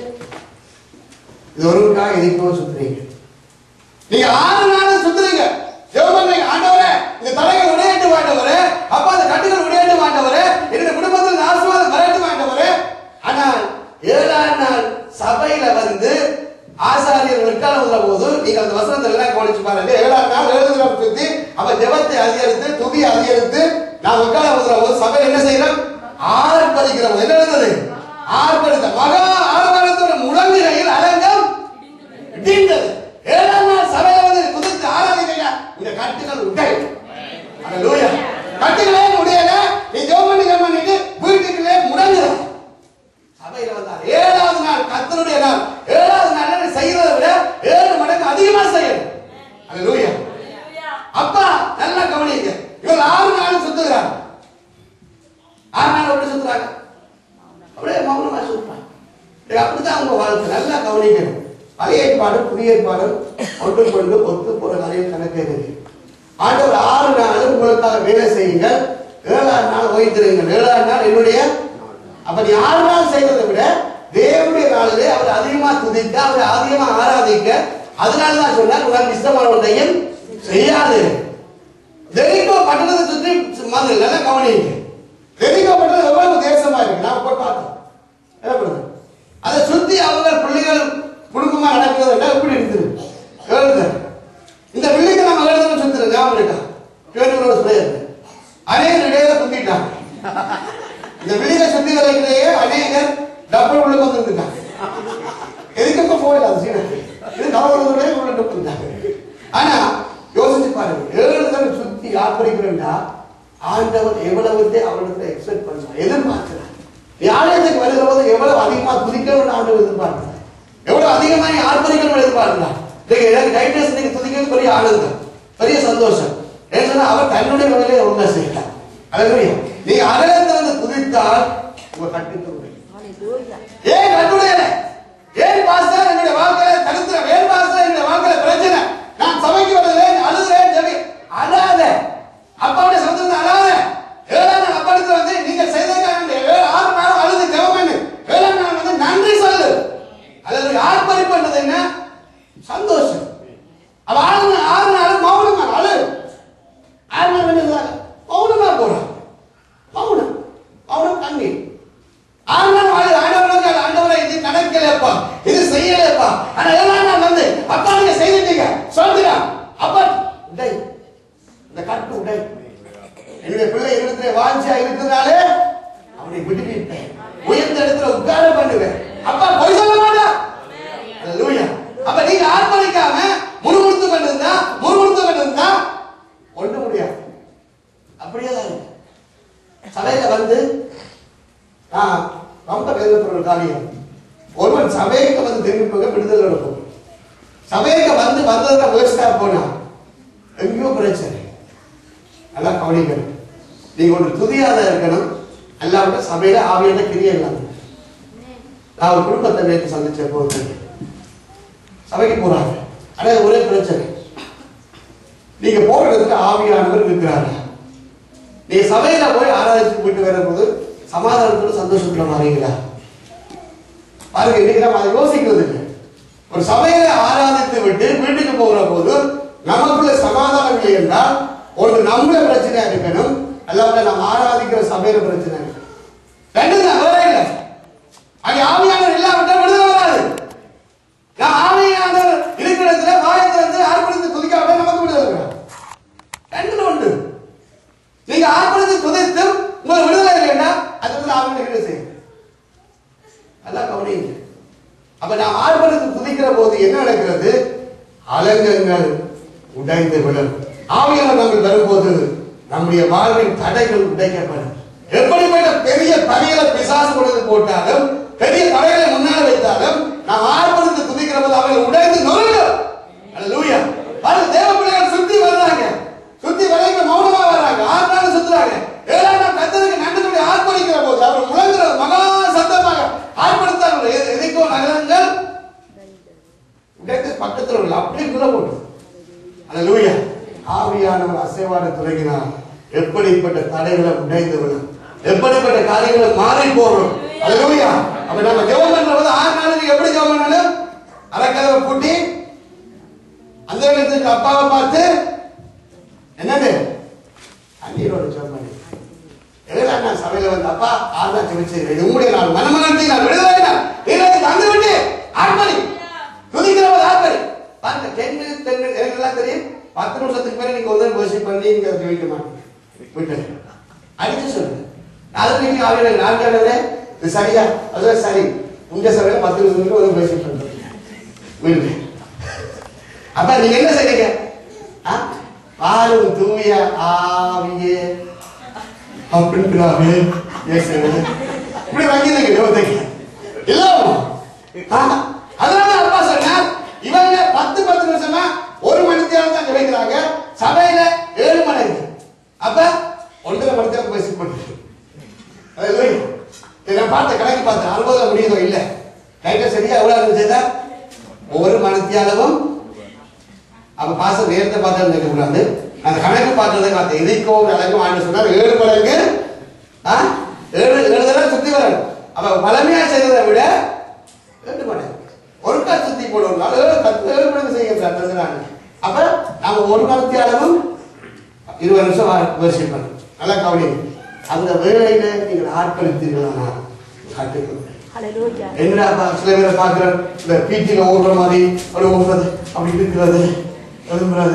இது ஒருவருக்காக எதிர்க்கோ சுத்துறீங்க நீங்க ஆறு நாள் சுத்துறீங்க ஜெபம் பண்றீங்க ஆண்டவரே இந்த தலைகள் உடையட்டு ஆண்டவரே அப்பா அந்த கட்டுகள் உடையட்டு ஆண்டவரே என்னுடைய குடும்பத்தில் இந்த ஆசீர்வாதம் வரட்டும் ஆண்டவரே ஆனால் ஏழாம் நாள் சபையில வந்து ஆசாரியர் வெட்டாளம் உள்ள போது நீங்க அந்த வசனத்தை எல்லாம் கவனிச்சு பாருங்க ஏழாம் நாள் எழுதுகிற சுத்தி அப்ப ஜெபத்தை அதிகரித்து துதி அதிகரித்து நான் வெட்டாளம் உள்ள போது சபையில் என்ன செய்யறோம் ஆர்ப்பரிக்கிறோம் என்ன எழுதுது ஆர்ப்பரித்த மகா ஆர்ப்பரித்தோட முழங்குகையில் அலங்கம் இடிந்தது ஏழாம் நாள் சபையில வந்து குதித்து ஆராதிக்கையா இந்த கட்டுகள் உடை அல்லேலூயா கட்டுகளே முடியல நீ ஜெபம் பண்ணி ஜெபம் பண்ணிட்டு வீட்டுக்குள்ளே முடங்குறோம் சபையில வந்தார் ஏழாவது நாள் கர்த்தருடைய நாள் ஏழாவது நாள் என்ன செய்யறதை விட ஏழு மடங்கு அதிகமா செய்யணும் அல்லேலூயா அப்பா நல்லா கவனிங்க இவங்க ஆறு நாள் சுத்துகிறாங்க ஆறு நாள் எப்படி சுத்துறாங்க அப்படியே மௌனமா சுத்துறாங்க இது அப்படித்தான் உங்க வாழ்க்கை நல்லா கவனிக்கணும் பழைய ஏற்பாடு புதிய ஏற்பாடு ஒன்று கொண்டு ஒத்து போற நிறைய கணக்கு இருக்கு ஆண்டவர் ஆறு நாள் உங்களுக்காக வேலை செய்யுங்க ஏழாறு நாள் ஓய்ந்திருங்க ஏழாறு நாள் என்னுடைய அப்ப நீ ஆறு நாள் செய்வதை விட தேவனுடைய நாளிலே அவர் அதிகமா துதிக்க அவரை அதிகமா ஆராதிக்க அதனால தான் சொன்னார் உங்களால் இஷ்டமான ஒன்றையும் செய்யாது தெரிக்கோ பட்டணத்தை சுற்றி மாதிரி நல்லா கவனிங்க தெரிக்கோ பட்டணம் எவ்வளவு தேசமா இருக்கு நான் போய் பார்த்தோம் என்ன பண்ணுது அதை சுத்தி அவங்க பிள்ளைகள் குடும்பமா நடக்கிறது எப்படி இருக்குது எழுது இந்த பிள்ளைங்க நம்ம எழுதுன சுத்துறது ஞாபகம் இருக்கா கேட்டுகளோட சொல்லியிருக்கு அநேகர் இடையில குந்திட்டாங்க இந்த பிள்ளைங்க சுத்தி வரைக்கிலேயே அநேகர் டப்பல் உள்ள வந்துருக்காங்க எதுக்கு போயில அது சீன இது கவலை உள்ள டப்புட்டாங்க ஆனா யோசிச்சு பாருங்க ஏழு தடவை சுத்தி ஆப்பரிக்கிறா ஆண்டவர் எவ்வளவு அவரிடத்துல எக்ஸ்பெக்ட் பண்றார் எதிர்பார்க்கிறார் நீ ஆலயத்துக்கு வருகிற போது எவ்வளவு அதிகமா துதிக்கணும்னு ஆண்டவர் எதிர்பார்க்கிறார் எவ்வளவு அதிகமா நீ ஆர்ப்பரிக்கணும்னு எதிர்பார்க்கிறார் இன்னைக்கு எனக்கு டைட்டஸ் நீங்க துதிக்கிறது பெரிய ஆனந்தம் பெரிய சந்தோஷம் ஏன்னு சொன்னா அவர் தன்னுடைய வேலையை ஒழுங்கா செய்யலாம் அழகு நீங்க அகலத்தை வந்து துதித்தால் உங்க கட்டுக்கு உடையும். Hallelujah. ஏன் கட்டுடையல ஏன் பாஸ்டர் என்னுடைய வாழ்க்கையில தடுத்துறேன் ஏன் பாஸ்டர் என்னுடைய வாழ்க்கையில பிரச்சனை நான் சபைக்கு வருகிறேன் அழுகிறேன் சொல்லி அழாத அப்பாவுடைய சந்தோஷம் அழாத ஏழாம் நாள் அப்பா வந்து நீங்க செய்ததுக்காக வேண்டிய ஏழு ஆறு நாள் அழுது ஜெபம் பண்ணு ஏழாம் நாள் வந்து நன்றி சொல்லு அதாவது ஆர்ப்பரிப்பு என்றது என்ன சந்தோஷம் அவ ஆறு நாள் ஆறு நாள் மௌனமா அழு ஆறு நாள் என்ன மௌனமா போறான் மௌனம் மௌனம் கண்ணீர் ஆண்டவன் வாழ ஆண்டவனுக்கு அது ஆண்டவரை இது நடக்கலப்பா இது செய்யலப்பா ஆனா ஏழாம் நாள் வந்து அப்பா நீங்க செய்துட்டீங்க சொல்லுங்க அப்பா உடை இந்த கட்டு உடை என்னுடைய பிள்ளை இடத்துல வாஞ்சியா இருக்கிறதுனாலே அவனை விடுவிப்பேன் உயர்ந்த இடத்துல உட்கார பண்ணுவேன் அப்பா பொய் சொல்ல மாட்டா அல்லேலூயா அப்ப நீங்க ஆர்ப்பரிக்காம முறுமுறுத்து கொண்டிருந்தா முறுமுறுத்து கொண்டிருந்தா ஒண்ணு முடியாது அப்படியே தான் இருக்கு சபையில வந்து நான் ரொம்ப வேதனைப்படுற ஒரு காரியம் ஒருவன் சபைக்கு வந்து திரும்பி போக விடுதலை நடக்கும் சபைக்கு வந்து வந்ததுல வேஸ்டா போனா எங்கேயோ பிரச்சனை நல்லா கவனிக்கணும் நீங்க ஒன்று துதியாத இருக்கணும் அல்லாவிட சபையில ஆவியான கிரியை இல்லாம நான் ஒரு குடும்பத்தை நேற்று சந்திச்ச போது சபைக்கு போறாங்க ஆனா ஒரே பிரச்சனை நீங்க போற இடத்துல ஆவியானவர் இருக்கிறாங்க நீங்க சபையில போய் ஆராய்ச்சி போயிட்டு வரும்போது சமாதானத்தோட சந்தோஷத்துல மாறீங்களா பாருங்க இன்னைக்கு நம்ம அதை யோசிக்கிறது இல்லை ஒரு சபையில ஆராதித்து விட்டு வீட்டுக்கு போகிற போது நமக்குள்ள சமாதானம் இல்லை என்றால் ஒன்று நம்மள பிரச்சனையா இருக்கணும் அல்லாவிட நம்ம ஆராதிக்கிற சபையில பிரச்சனை இருக்கு ரெண்டு தான் வேற இல்லை அங்க ஆவியானவர் இல்லாவிட்டா விடுதலை வராது நான் ஆவியானவர் இருக்கிற இடத்துல வாயத்தை வந்து ஆர்ப்பணித்து துதிக்காம நமக்கு விடுதலை வராது ரெண்டு உண்டு நீங்க ஆர்ப்பணித்து துதித்து உங்களுக்கு விடுதலை இல்லைன்னா அது வந்து ஆவியான செய்யும் நல்லா கவனிங்க அப்ப நாம் ஆர்ப்பரித்து துதிக்கிற போது என்ன நடக்கிறது அலங்கங்கள் உடைந்து விடும் ஆவியானவர் நம்ம வரும்போது நம்முடைய வாழ்வின் தடைகள் உடைக்கப்படும் எப்படிப்பட்ட பெரிய தடைகளை பிசாசு கொடுத்து போட்டாலும் பெரிய தடைகளை முன்னால வைத்தாலும் நாம் ஆர்ப்பரித்து துதிக்கிற போது அவைகள் உடைந்து நொறுங்கும் அல்லேலூயா பாருங்க தேவ பிள்ளைகள் சுத்தி வர்றாங்க சுத்தி வரைக்கும் மௌனமா வர்றாங்க ஆறு நாள் சுத்துறாங்க ஏழாம் நாள் கத்தருக்கு நன்றி சொல்லி ஆர்ப்பரிக்கிற போது அவர் முழங்குறது மகா சத்தமாக ஆர்ப்பரித்தார்கள் எ- எதிர்க்கும் நகரங்கள் உடை எடுத்து பக்கத்துல உள்ள அப்படியே குள்ள போட்டு அல்லேலூயா ஆவியானவர் அசைவாட துறையினார் எப்படிப்பட்ட தடைகளை உடைந்து விடும் எப்படிப்பட்ட காரியங்களை மாறி போறோம் அல்லேலூயா அப்ப நம்ம ஜெபம் பண்றது ஆறு நாளைக்கு எப்படி ஜெபம் பண்ணணும் அறக்கதவை பூட்டி அந்த இடத்துக்கு அப்பாவை பார்த்து என்னது கண்ணீரோட ஜெபம் பண்ணி எதுல நான் சபையில வந்து அப்பா ஆறுதா ஜெபிச்சு இது உங்களுடைய நான் மனமனத்தை நான் விடுதலை எனக்கு தந்து விட்டு ஆர்ப்பணி துதிக்கிறவர் ஆர்ப்பணி பாருங்க டென் மினிட்ஸ் டென் மினிட்ஸ் எனக்கு எல்லாம் தெரியும் பத்து நிமிஷத்துக்கு மேல நீங்க வந்து worship பண்ணி நீங்க ஜெபிக்க மாட்டீங்க விட்டு அடிச்சு சொல்லுங்க அது நீங்க ஆவியில நான்காவது இது சரியா அதுதான் சரி உங்க சபையில பத்து நிமிஷத்துக்கு ஒரு worship பண்றோம் விடுங்க அப்ப நீங்க என்ன செய்றீங்க ஆ? வாழும் தூய ஆவியே அப்படின்றாவே இயேசுவே இப்படி வாங்கிருங்க தேவதைக்கு இல்ல ஆ, அதனால அப்பா சொன்னார் இவங்க பத்து பத்து நிமிஷமா ஒரு மணி நேரம் தான் கிடைக்கிறாங்க சபையில ஏழு மணி நேரம். அப்ப ஒன்றரை மணி நேரம் பேசி போட்டு நான் பார்த்த கணக்கு பார்த்தேன் அறுபதுல முடியுதோ இல்ல ரைட்டா சரியா எவ்வளவு இருந்துச்சு ஒவ்வொரு மனத்தியாலவும் அப்ப பாச நேரத்தை பார்த்தா நினைக்க கூடாது அந்த கணக்கு பார்த்ததை பார்த்தேன் இதைக்கோ அழகும் ஆண்டு சொன்னார் ஏழு மடங்கு ஆ? ஏழு ஏழு தடவை சுத்தி வரணும் அப்ப பழமையா செய்ததை விட ரெண்டு மடங்கு ஒருக்கா சுத்தி போடுவோம் ஏழு பத்து ஏழு மடங்கு செய்கிறார் அப்ப நாம ஒரு மணி அளவும் இருபது நிமிஷம் வரிசை பண்ணணும் நல்லா கவனிங்க அந்த வேலையில நீங்கள் ஆட்படுத்தீர்களா காட்டுங்கள் Hallelujah. என்னடா சில பேரை பார்க்கிறேன் இந்த பீச்சில ஓடுற மாதிரி அப்படி ஓடுறது அப்படி இருக்கிறது எழும்புறது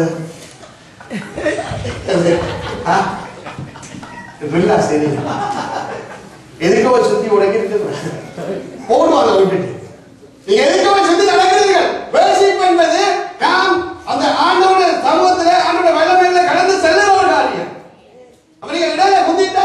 ஆ? வில்லா சரி எதுக்கு ஒரு சுத்தி உடைக்கிறது போடுவாங்க விட்டுட்டு நீங்க எதுக்கு ஒரு சுத்தி நடக்கிறீங்க வேர்ஷிப் என்பது நாம் அந்த ஆண்டோட சமூகத்துல ஆண்டோட வல்லமையில கடந்து செல்லுற ஒரு காரியம் அப்ப நீங்க இடையில குந்திட்டா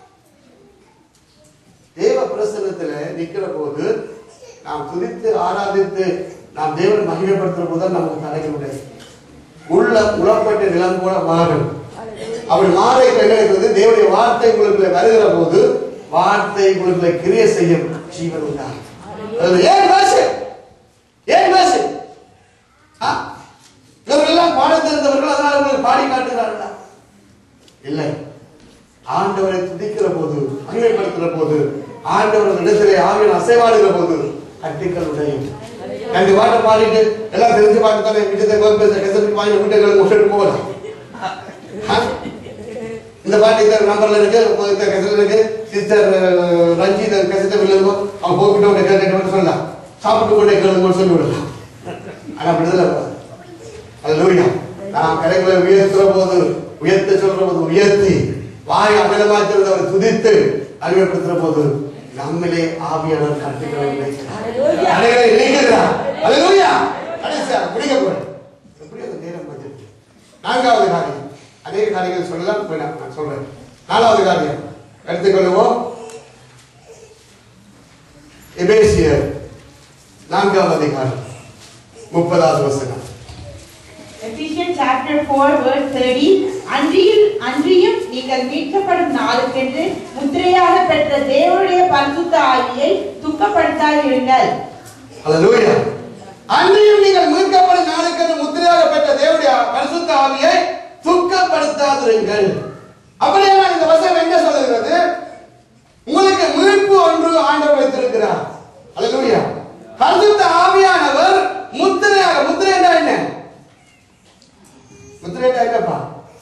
தேவ பிரசன்னத்துல நிக்கிற போது நாம் துதித்து ஆராதித்து நாம் தேவனை மகிமைப்படுத்துற போது தான் நமக்கு தடைகள் உடைய உள்ள உளப்பட்ட நிலம் கூட மாறும் அப்படி மாற கிடைக்கிறது தேவனுடைய வார்த்தை உங்களுக்குள்ள வருகிற போது வார்த்தை உங்களுக்குள்ள கிரிய செய்யும் ஜீவன் உண்டாகும் அது ஏன் பேசு ஏன் பேசு ஆ? இவர்களெல்லாம் பாட தெரிந்தவர்கள் அதனால உங்களுக்கு பாடி காட்டுகிறார்களா இல்லை ஆண்டவரை துதிக்கிற போது மகிமைப்படுத்துகிற போது ஆண்டவர் இடத்திலே ஆவியன் அசைவாடுகிற போது கட்டிகள் உடையும் ரெண்டு பாட்டை பாடிட்டு எல்லாம் தெரிஞ்சு பாட்டு தானே வீட்டத்தை கோப்பேச கெசட்டு வாங்கி வீட்டுகளை முட்டு போகலாம் ஆ? இந்த பாட்டு இந்த நம்பர்ல இருக்கு இந்த கெசட் இருக்கு சிஸ்டர் ரஞ்சி இந்த கெசட்டை விழுந்து அவன் போக்கிட்டு உடனே கேட்டு சொல்லலாம் சாப்பிட்டு கொண்டே கேளுங்க சொல்லி விடலாம் ஆனா விடுதலை போகாது அல்லேலூயா நாம் கரைகளை உயர்த்துற போது உயர்த்த சொல்ற போது உயர்த்தி வாய் அமிலமாச்சிருந்தவர் துதித்து அறிமுகப்படுத்துற போது நம்மிலே ஆவியானவர் கட்டுகளை Hallelujah. அடைகளை நீக்குகிறார் அல்லேலூயா கடைசியா முடிக்க போறேன் எப்படி அந்த நேரம் வந்துருக்கு நான்காவது காரியம் அநேக காரியங்கள் சொல்லலாம் வேணாம் நான் சொல்றேன் நாலாவது காரியம் எடுத்துக்கொள்வோம் எபேசியர் நான்காவது அதிகாரம் முப்பதாவது வசனம் Ephesians chapter 4 verse 30 அன்றியும் அன்றியும் நீங்கள் மீட்கப்படும் நாளுக்கென்று முத்திரையாக பெற்ற தேவனுடைய பரிசுத்த ஆவியை துக்கப்படுத்தாதிருங்கள் அல்லேலூயா அன்றியும் நீங்கள் மீட்கப்படும் நாளுக்கு முத்திரையாக பெற்ற தேவனுடைய பரிசுத்த ஆவியை துக்கப்படுத்தாதிருங்கள் அப்படியே இந்த வசனம் என்ன சொல்லுகிறது உங்களுக்கு மீட்பு ஒன்று ஆண்டவர் வைத்திருக்கிறார் அல்லேலூயா பரிசுத்த ஆவியானவர் முத்திரையாக முத்திரை என்றால் என்ன முத்திரை என்றால் என்னப்பா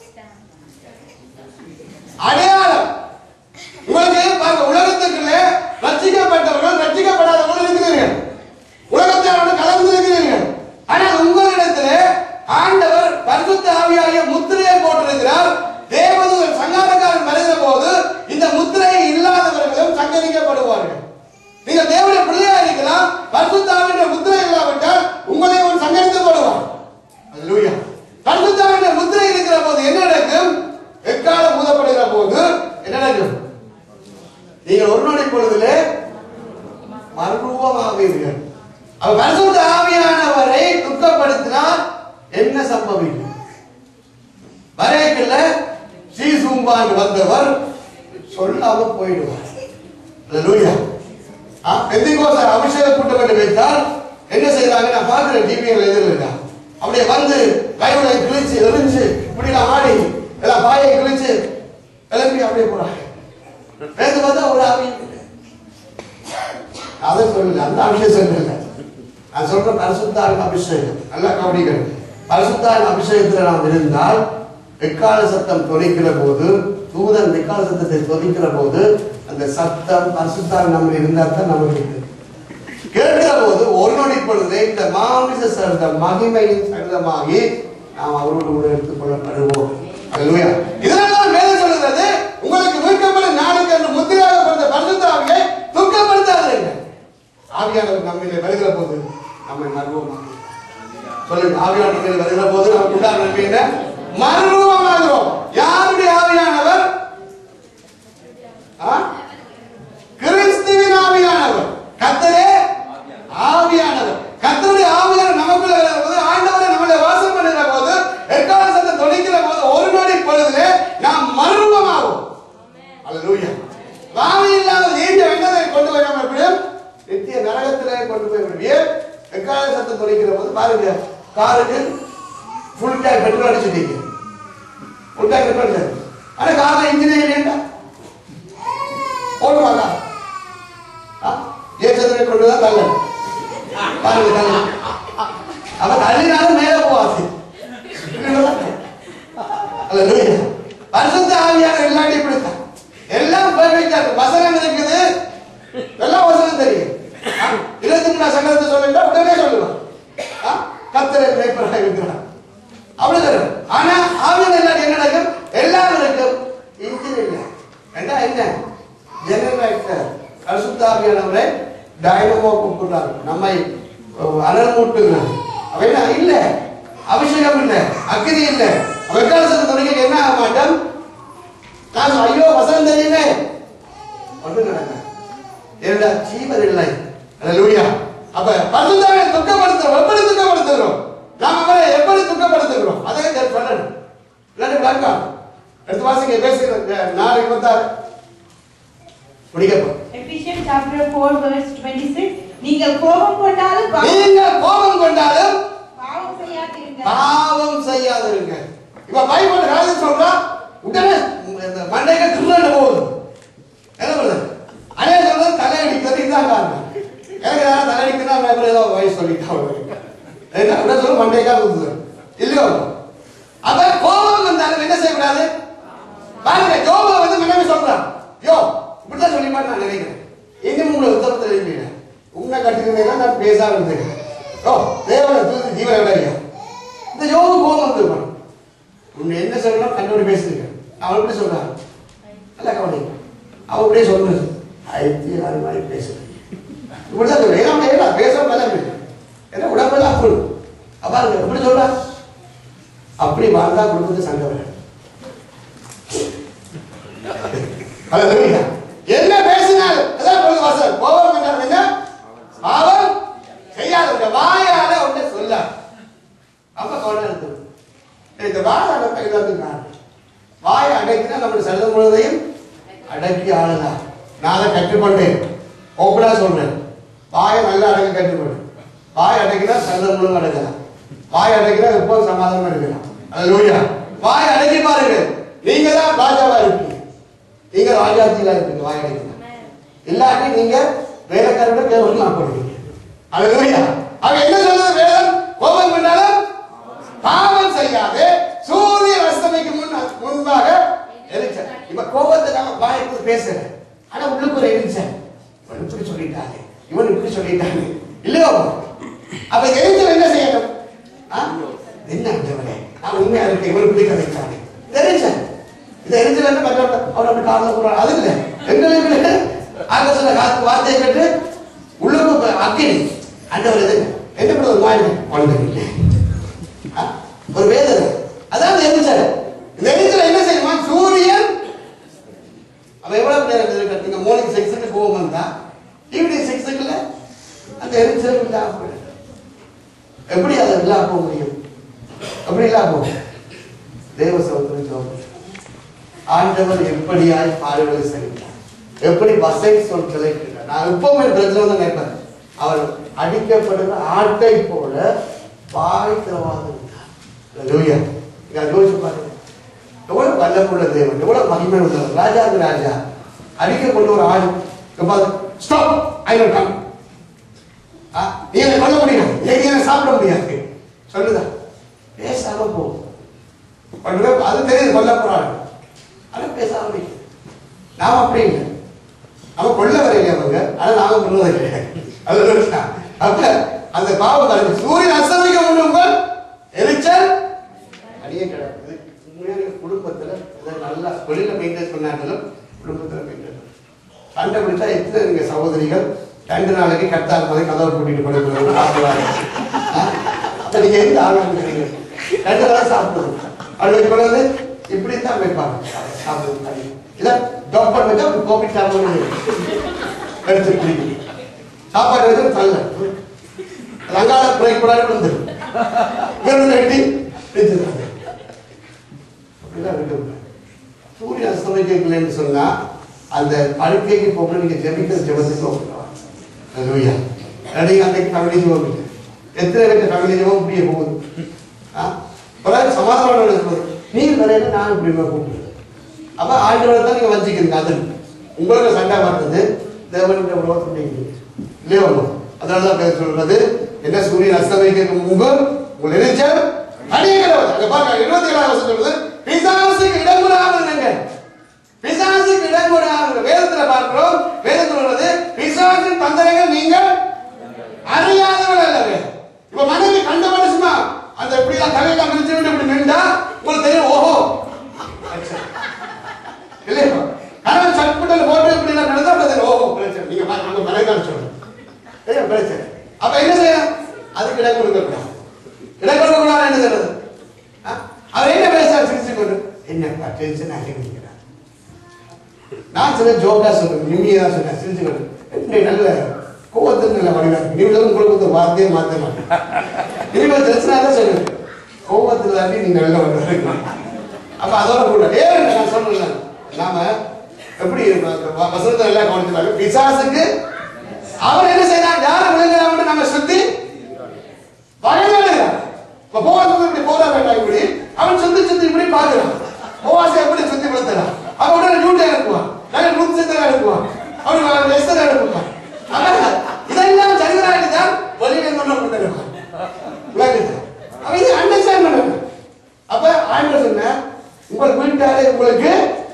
அடையாளம் உங்களுக்கு பாருங்க உலகத்துக்குள்ளே ரட்சிக்கப்பட்டவர்கள் ரட்சிக்கப்படாதவர்கள் இருக்கிறீர்கள் உலகத்தோடு கலந்து இருக்கிறீர்கள் ஆனால் உங்களிடத்திலே ஆண்டவர் பரிசுத்த ஆவியாகிய முத்திரையை போட்டிருக்கிறார் தேவதூதர் சங்காரக்காரன் வருகிற போது இந்த முத்திரையை இல்லாதவர்களும் சங்கரிக்கப்படுவார்கள் நீங்க தேவனுடைய பிள்ளையா இருக்கலாம் பரிசுத்த ஆவியுடைய முத்திரை இல்லாவிட்டால் உங்களை அவன் சங்கரித்து போடுவான் அல்லேலூயா பரிசுத்த ஆவியுடைய முத்திரை இருக்கிற போது என்ன நடக்கும் எக்காலம் ஊதப்படுகிற போது என்ன நடக்கும் நீங்கள் ஒரு நொடி பொழுதிலே மறுரூபமாவீர்கள் அவர் பரிசுத்த ஆவியானவரை துக்கப்படுத்தினால் என்ன சம்பவிக்கும் வரைக்குள்ள ஸ்ரீசும்பான் வந்தவர் சொல்லாம போயிடுவார் அல்லேலூயா பெந்திகோச அபிஷேக கூட்டம் என்று வைத்தால் என்ன செய்யறாங்க நான் பார்க்கிறேன் டிவியில் எதிரில் இருக்கா அப்படியே வந்து கைவிட கிழிச்சு எரிஞ்சு இப்படிலாம் ஆடி எல்லாம் பாயை கிழிச்சு கிளம்பி அப்படியே போறாங்க நேற்று பார்த்தா ஒரு ஆவி அதை சொல்லல அந்த அபிஷேகம் சொல்லல நான் சொல்ற பரிசுத்தாவின் அபிஷேகம் நல்லா கவனிக்கணும் பரிசுத்தாவின் அபிஷேகத்தில் நாம் இருந்தால் எக்கால சத்தம் தொனிக்கிற போது தூதன் எக்கால சத்தத்தை தொனிக்கிற போது அந்த சத்தம் பரிசுத்தாவின் நம்ம இருந்தால் தான் நமக்கு இருக்குது. கேட்கிற போது ஒரு நொடி பொழுது இந்த மாமிச சரதம் மகிமையின் சரதமாகி நாம் அவரோடு கூட எடுத்துக் கொள்ளப்படுவோம் அல்லேலூயா. இதனால்தான் வேதம் சொல்கிறது உங்களுக்கு மீட்கப்படும் நாளுக்கு என்று முத்திரையாக பிறந்த பரிசுத்த ஆவியை துக்கப்படுத்தாதீங்க ஆவியானவர் நம்மிலே வருகிற போது நம்மை மர்வமாக சொல்லுங்க ஆவியானவர் நம்மிலே வருகிற போது நமக்கு உண்டான நன்மை என்ன மர்வமாகிறோம் யாருடைய ஆவியானவர் ஆ? கிறிஸ்துவின் ஆவியானவர் கத்தரே ஆவியானவர் கத்தருடைய ஆவியானவர் நமக்குள்ள வருகிற போது ஆண்டவரை நம்மளை வாசம் பண்ணுகிற போது எக்கால சத்தம் தொலைக்கிற போது ஒரு நொடி பொழுதிலே நாம் மர்வமாகும் அல்லேலூயா வாவி இல்லாத நீண்ட வெண்ணதை கொண்டு போய் நம்ம எப்படியும் நித்திய நரகத்திலே கொண்டு போய் விடுவோம் ஏன் எக்கால சத்தம் தொலைக்கிற போது பாருங்க காருக்கு ஃபுல் டேங்க் பெட்ரோல் அடிச்சுட்டீங்க ஃபுல் டேங்க் பெட்ரோல் அடிச்சாரு. ஆனா கார்ல இன்ஜினியர் இல்லையா ஓடுவாங்க ஏற்றத்தை கொண்டு தான் தள்ள பாருங்க தள்ள அவன் தள்ளினாலும் மேல போவாது அல்லேலூயா. பரிசுத்த ஆவியான இல்லாட்டி இப்படித்தான் எல்லாம் பெர்ஃபெக்ட்டா இருக்கு வசனம் இருக்குது எல்லாம் வசனம் தெரியும் ஆ, இருபத்தி மூணாம் சங்கரத்தை சொல்லுங்க உடனே சொல்லுவான் ஆ, கர்த்தரை மேய்ப்பராக இருக்கிறான் அப்படிதான் ஆனா ஆவியான இல்லாட்டி என்ன நடக்கும் எல்லாம் இருக்கும் இன்ஜின் இல்லை என்ன என்ன ஜெனரேட்டர் பரிசுத்தாவியானவரை டைனமோ கூப்பிடுறாங்க நம்மை அஹ், அனல் மூட்டுகிறார் அவ என்ன இல்ல அபிஷேகம் இல்ல அக்கினி இல்ல வெக்காலசத்தை தொடங்கி என்ன ஆக மாட்டோம் நான் ஐயோ வசனம் தெரியுமே ஒன்று நடக்க என்னடா ஜீவன் இல்லை அல்லேலூயா அப்ப பரிசுத்தாவியை துக்கப்படுத்துறோம் எப்படி துக்கப்படுத்துகிறோம் நாம் அவரை எப்படி துக்கப்படுத்துகிறோம் அதை சொல்லணும் இல்லாட்டி விளக்கம் எடுத்து வாசிங்க பேசுகிற நாலு இருபத்தாறு முடிக்கப்போம் Ephesians chapter 4 verse 26 நீங்கள் கோபம் கொண்டாலும் பா- நீங்கள் கோபம் கொண்டாலும் பாவம் செய்யாதிருங்கள் பாவம் செய்யாதிருங்க இப்ப பைபிள் காலேஜ் சொல்றா உடனே இந்த மண்டைக்கு துள்ளு போகுது என்ன பண்ணுது அனே சொல்றது தலை அடிக்கிறது இதுதான் காரணம் எனக்கு யாரும் தலை அடிக்கிறா அப்புறம் ஏதோ வயசு சொல்லிட்டா என்ன உடனே சொல்ல மண்டைக்கா குத்துது இல்லையோ அப்ப கோபம் வந்தாலும் என்ன செய்யக்கூடாது பாருங்க யோபா வந்து மனைவி சொல்றான் யோ இப்படிதான் சொல்லி நான் நினைக்கிறேன் இன்னும் உங்களை உத்தரத்தில் எழுப்பீங்க உங்களை கட்டிக்கிறீங்க நான் பேசாம இருந்தேன் ஓ தேவனை தூக்கி ஜீவனை விடையா இந்த யோகு கோபம் வந்துருப்பான் உன்னை என்ன சொல்லணும் கண்ணோடி பேசுறீங்க அவன் எப்படி சொல்றான் நல்லா கவனி அவன் அப்படியே சொல்லுது ஐத்தி அது மாதிரி பேசுறேன் இப்படிதான் சொல்றேன் ஏன்னா ஏன்னா பேச பலம் ஏன்னா உடம்பெல்லாம் ஃபுல் பாருங்க எப்படி சொல்றா அப்படி வாழ்ந்தா குடும்பத்து சண்டை வராது ஹalleluya என்ன பேசினால் அதான் பொழுது வாசல் கோபம் என்றால் என்ன பாவம் செய்யாத வாயால ஒன்றை சொல்ல அப்ப கவனம் இருக்கு இந்த வாய் அடக்க எல்லாத்துக்கும் காரணம் வாய் அடக்கினா நம்முடைய செல்லும் முழுவதையும் அடக்கி ஆளலாம் நான் அதை கற்றுக்கொண்டேன் ஓப்பனா சொல்றேன் வாயை நல்லா அடக்க கற்றுக்கொண்டேன் வாய் அடக்கினா செல்லும் முழுவதும் அடக்கலாம் வாய் அடக்கினா எப்போ சமாதானம் இருக்கலாம் அல்லேலூயா வாய் அடக்கி பாருங்க நீங்க தான் ராஜாவா இருப்பீங்க நீங்க ராஜாத்தியா இருப்பீங்க வாய் அடக்கினா இல்லாட்டி நீங்க வேலைக்காரோட கேவலமா போடுவீங்க அல்லேலூயா அவ என்ன சொல்றது வேதம் கோபம் கொண்டாலும் பாவம் செய்யாதே சூரியன் அஸ்தமிக்கு முன் முன்பாக எரிச்சல் இப்ப கோபத்துக்காக வாய்ப்பு பேசுறேன் ஆனா உள்ளுக்குள்ள எரிச்சல் இவன் இப்படி சொல்லிட்டாங்க இவன் இப்படி சொல்லிட்டாங்க இல்லையோ அப்ப எரிச்சல் என்ன செய்யணும் ஆ? என்ன ஆண்டவரே நான் உண்மையா இருக்கேன் இவன் இப்படி கதைக்கிறாங்க தெரிஞ்சேன் இந்த எரிச்சல் என்ன மற்றவங்க அவர் அப்படி காதல போறாரு அது இல்ல எங்களுக்கு அங்க சொன்ன காத்து வார்த்தையை கேட்டு உள்ளுக்கு அக்கினி ஆண்டவர் எது என்ன பண்ணுறது வாய்ப்பு ஒன்று இல்லை ஆ? ஒரு வேதனை அதான் எரிச்சல் இந்த எரிச்சல் என்ன செய்யுமா சூரியன் அவ எவ்வளவு நேரம் இருக்கு நீங்க மார்னிங் சிக்ஸுக்கு போகும் வந்தா ஈவினிங் சிக்ஸுக்குள்ள அந்த எரிச்சல் இல்லாம போயிடும் எப்படி அதை இல்லாம போக முடியும் எப்படி இல்லாம போகும் தேவ சமுத்திரம் ஜோபம் ஆண்டவர் எப்படியாய் பாடுகளை செய்கிறார் எப்படி வசை சொற்களை கேட்டார் நான் எப்பவும் என் பிரச்சனை தான் கேட்பேன் அவர் அடிக்கப்படுகிற ஆட்டை போல வாய் திறவாது இருந்தார் ஹalleluya இங்க அதை யோசிச்சு பாருங்க எவ்வளவு வல்லமுள்ள தேவன் எவ்வளவு மகிமை உள்ளவர் ராஜாக்கு ராஜா அடிக்கப்பட்ட ஒரு ஆடு ஸ்டாப் ஐ வில் கம் நீ என்னை கொல்ல முடியும் நீ என்னை சாப்பிட முடியாது சொல்லுதா பேசாம போ பண்ணுற அது தெரியுது கொல்ல போறாங்க ஆனா பேசாம நிக்குது. நாம அப்படி இல்லை நம்ம கொல்ல வரையில அவங்க ஆனா நாம கொள்வது இல்லை அது ஒரு விஷயம். அப்ப அந்த பாவம் கலந்து சூரியன் அஸ்தமிக்க முன்னுங்கள் எரிச்சல் அடியே கிடக்குது உண்மையான குடும்பத்துல இதை நல்லா வெளியில மெயின்டைன் பண்ணாலும் குடும்பத்துல மெயின்டைன் சண்டை பிடிச்சா எத்தனை நீங்க சகோதரிகள் ரெண்டு நாளைக்கு கட்டால் மாதிரி கதவை கூட்டிட்டு போய் அப்ப நீங்க எந்த ஆரம்பிக்கிறீங்க ரெண்டு நாள் சாப்பிடுவோம் அப்படி வைக்கிறது இப்படி தான் வைப்பாங்க சாப்பிடுவோம் இதான் டாக்டர் வச்சா கோபி சாப்பிடுவோம் எடுத்து குடிக்கணும் சாப்பாடு வச்சு தள்ள ரங்கால பிரேக் போடாது வந்து இங்கிருந்து வெட்டி வச்சிருக்காங்க அப்படிதான் விட்டு சூரிய அஸ்தமிக்கலைன்னு சொன்னா அந்த படுக்கைக்கு போக நீங்க ஜெபிக்கிற ஜெபத்துக்கு போகலாம் அதுயா நீங்க அன்னைக்கு ஃபேமிலி ஜெபம் இல்லை எத்தனை பேருக்கு ஃபேமிலி ஜெபம் இப்படியே போகுது ஆ? ஒரு ஆள் சமாதானம் சொல்றது நீ வரையில நான் இப்படி கூப்பிடுறேன் அப்ப ஆண்டவரை தான் நீங்க வஞ்சிக்கிறீங்க அது உங்களுக்கு சண்டை வர்றது தேவனுடைய உலகத்துடைய இல்லையோ அதனால தான் பேர் சொல்றது என்ன சூரியன் அஸ்தமிக்க முன்பு உங்கள் எரிச்சல் அடிக்கிறவர் அங்க பாருங்க இருபத்தி ஏழாம் வருஷம் சொல்றது பிசாசுக்கு இடம் கொடாமல் இருங்க பிசாசுக்கு இடம் கொடாமல் வேதத்துல பார்க்கிறோம் வேதத்துல உள்ளது பிசாசின் தந்திரங்கள் நீங்கள் அறியாதவர்கள் அல்லவே இப்ப மனைவி கண்ட மனுஷமா அந்த இப்படி தான் தலையெல்லாம் பிரிச்சு விட்டு இப்படி நின்றா உங்களுக்கு தெரியும் ஓஹோ இல்லையா கணவன் சட்புட்டல் போட்டு இப்படி எல்லாம் நடந்தா அப்ப தெரியும் ஓஹோ பிரச்சனை நீங்க பாருங்க உங்க மனைவி தான் சொல்லணும் ஏன் பிரச்சனை அப்ப என்ன செய்யணும் அதுக்கு இடம் கொடுக்க கூடாது இடம் கொடுக்க கூடாது என்ன செய்யறது ஆ? அவர் என்ன பேசுறாரு சிரிச்சு கொண்டு என்னப்பா டென்ஷன் ஆகிருக்கிறார் நான் சில ஜோக்கா சொல்றேன் நிம்மியை தான் சொன்னேன் சிரிச்சு கொண்டு என்ன நல்ல கோவத்துக்கு நல்ல வடிவா இருக்கு நீ வந்து உங்களுக்கு வந்து வார்த்தையே மாத்த மாட்டேன் இனிமேல் டென்ஷனா தான் சொல்லுவேன் கோவத்துல தாண்டி நீங்க நல்ல வடிவா அப்ப அதோட கூட ஏன் நான் சொல்றேன் நாம எப்படி இருக்கணும்? அந்த வ- வசனத்தை எல்லாம் கவனிச்சுப்பாங்க பிசாசுக்கு அவர் என்ன செய்யறார் யாரை விழுங்கிறாங்க நம்ம சுத்தி வகையில இப்ப போவாஸ் இப்படி போதா வேண்டாம் இப்படி அவன் சுத்தி சுத்தி இப்படி பாக்குறான் போவாசை எப்படி சுத்தி படுத்துறான் அவன் உடனே நியூட்டை அனுப்புவான் நல்ல நூத்தி சித்தரை அனுப்புவான் அவன் எஸ்தரை அனுப்புவான் அவன் இதெல்லாம் சரிவராக தான் வெளியில கொண்டு கொண்டிருப்பான் விளங்குது அவன் இது அண்டர்ஸ்டாண்ட் பண்ணணும் அப்ப ஆண்டவர் சொன்ன உங்கள் வீட்டாரே உங்களுக்கு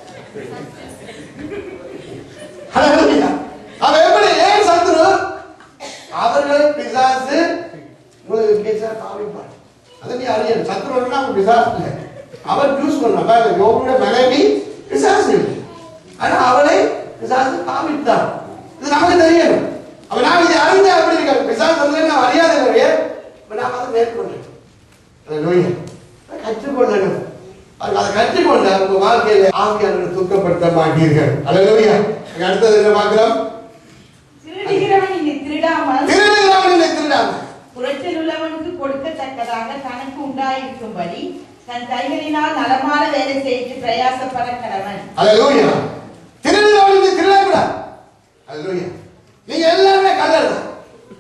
ஹalleluya அவன் எப்படி ஏன் சத்துரு அவர்கள் பிசாசு உங்களுக்கு பேச காமிப்பார் அதை நீ அறியணும் சத்துருன்னா அவன் பிசாசு இல்லை அவன் யூஸ் பண்ணான் பாருங்க யோகோட மனைவி பிசாசு இல்லை ஆனா அவளை பிசாசு காமித்தான் இது நமக்கு தெரியணும் அப்ப நாம் இதை அறிஞ்சா எப்படி இருக்க பிசாசு வந்து நாம் அறியாதவரே இப்ப நாம் அதை மேற்கொள்ளணும் ஹalleluya கற்றுக்கொள்ளணும் அது அதை கற்றுக்கொண்ட உங்க வாழ்க்கையில ஆவியானவரை துக்கப்படுத்த மாட்டீர்கள் ஹalleluya அடுத்தது என்ன பார்க்கிறோம் திருடுகிறவன் இனி திருடாமல் திருடுகிறவன் இல்லை திருடாம புறத்தில் உள்ளவனுக்கு கொடுக்கத்தக்கதாக தனக்கு உண்டாயிருக்கும்படி தன் கைகளினால் நலமான வேலை செய்து பிரயாசப்பட கடவன் ஹalleluya திருடுகிறவன் இல்லை திருடக்கூடாது ஹalleluya நீங்க எல்லாமே கல்லர் தான்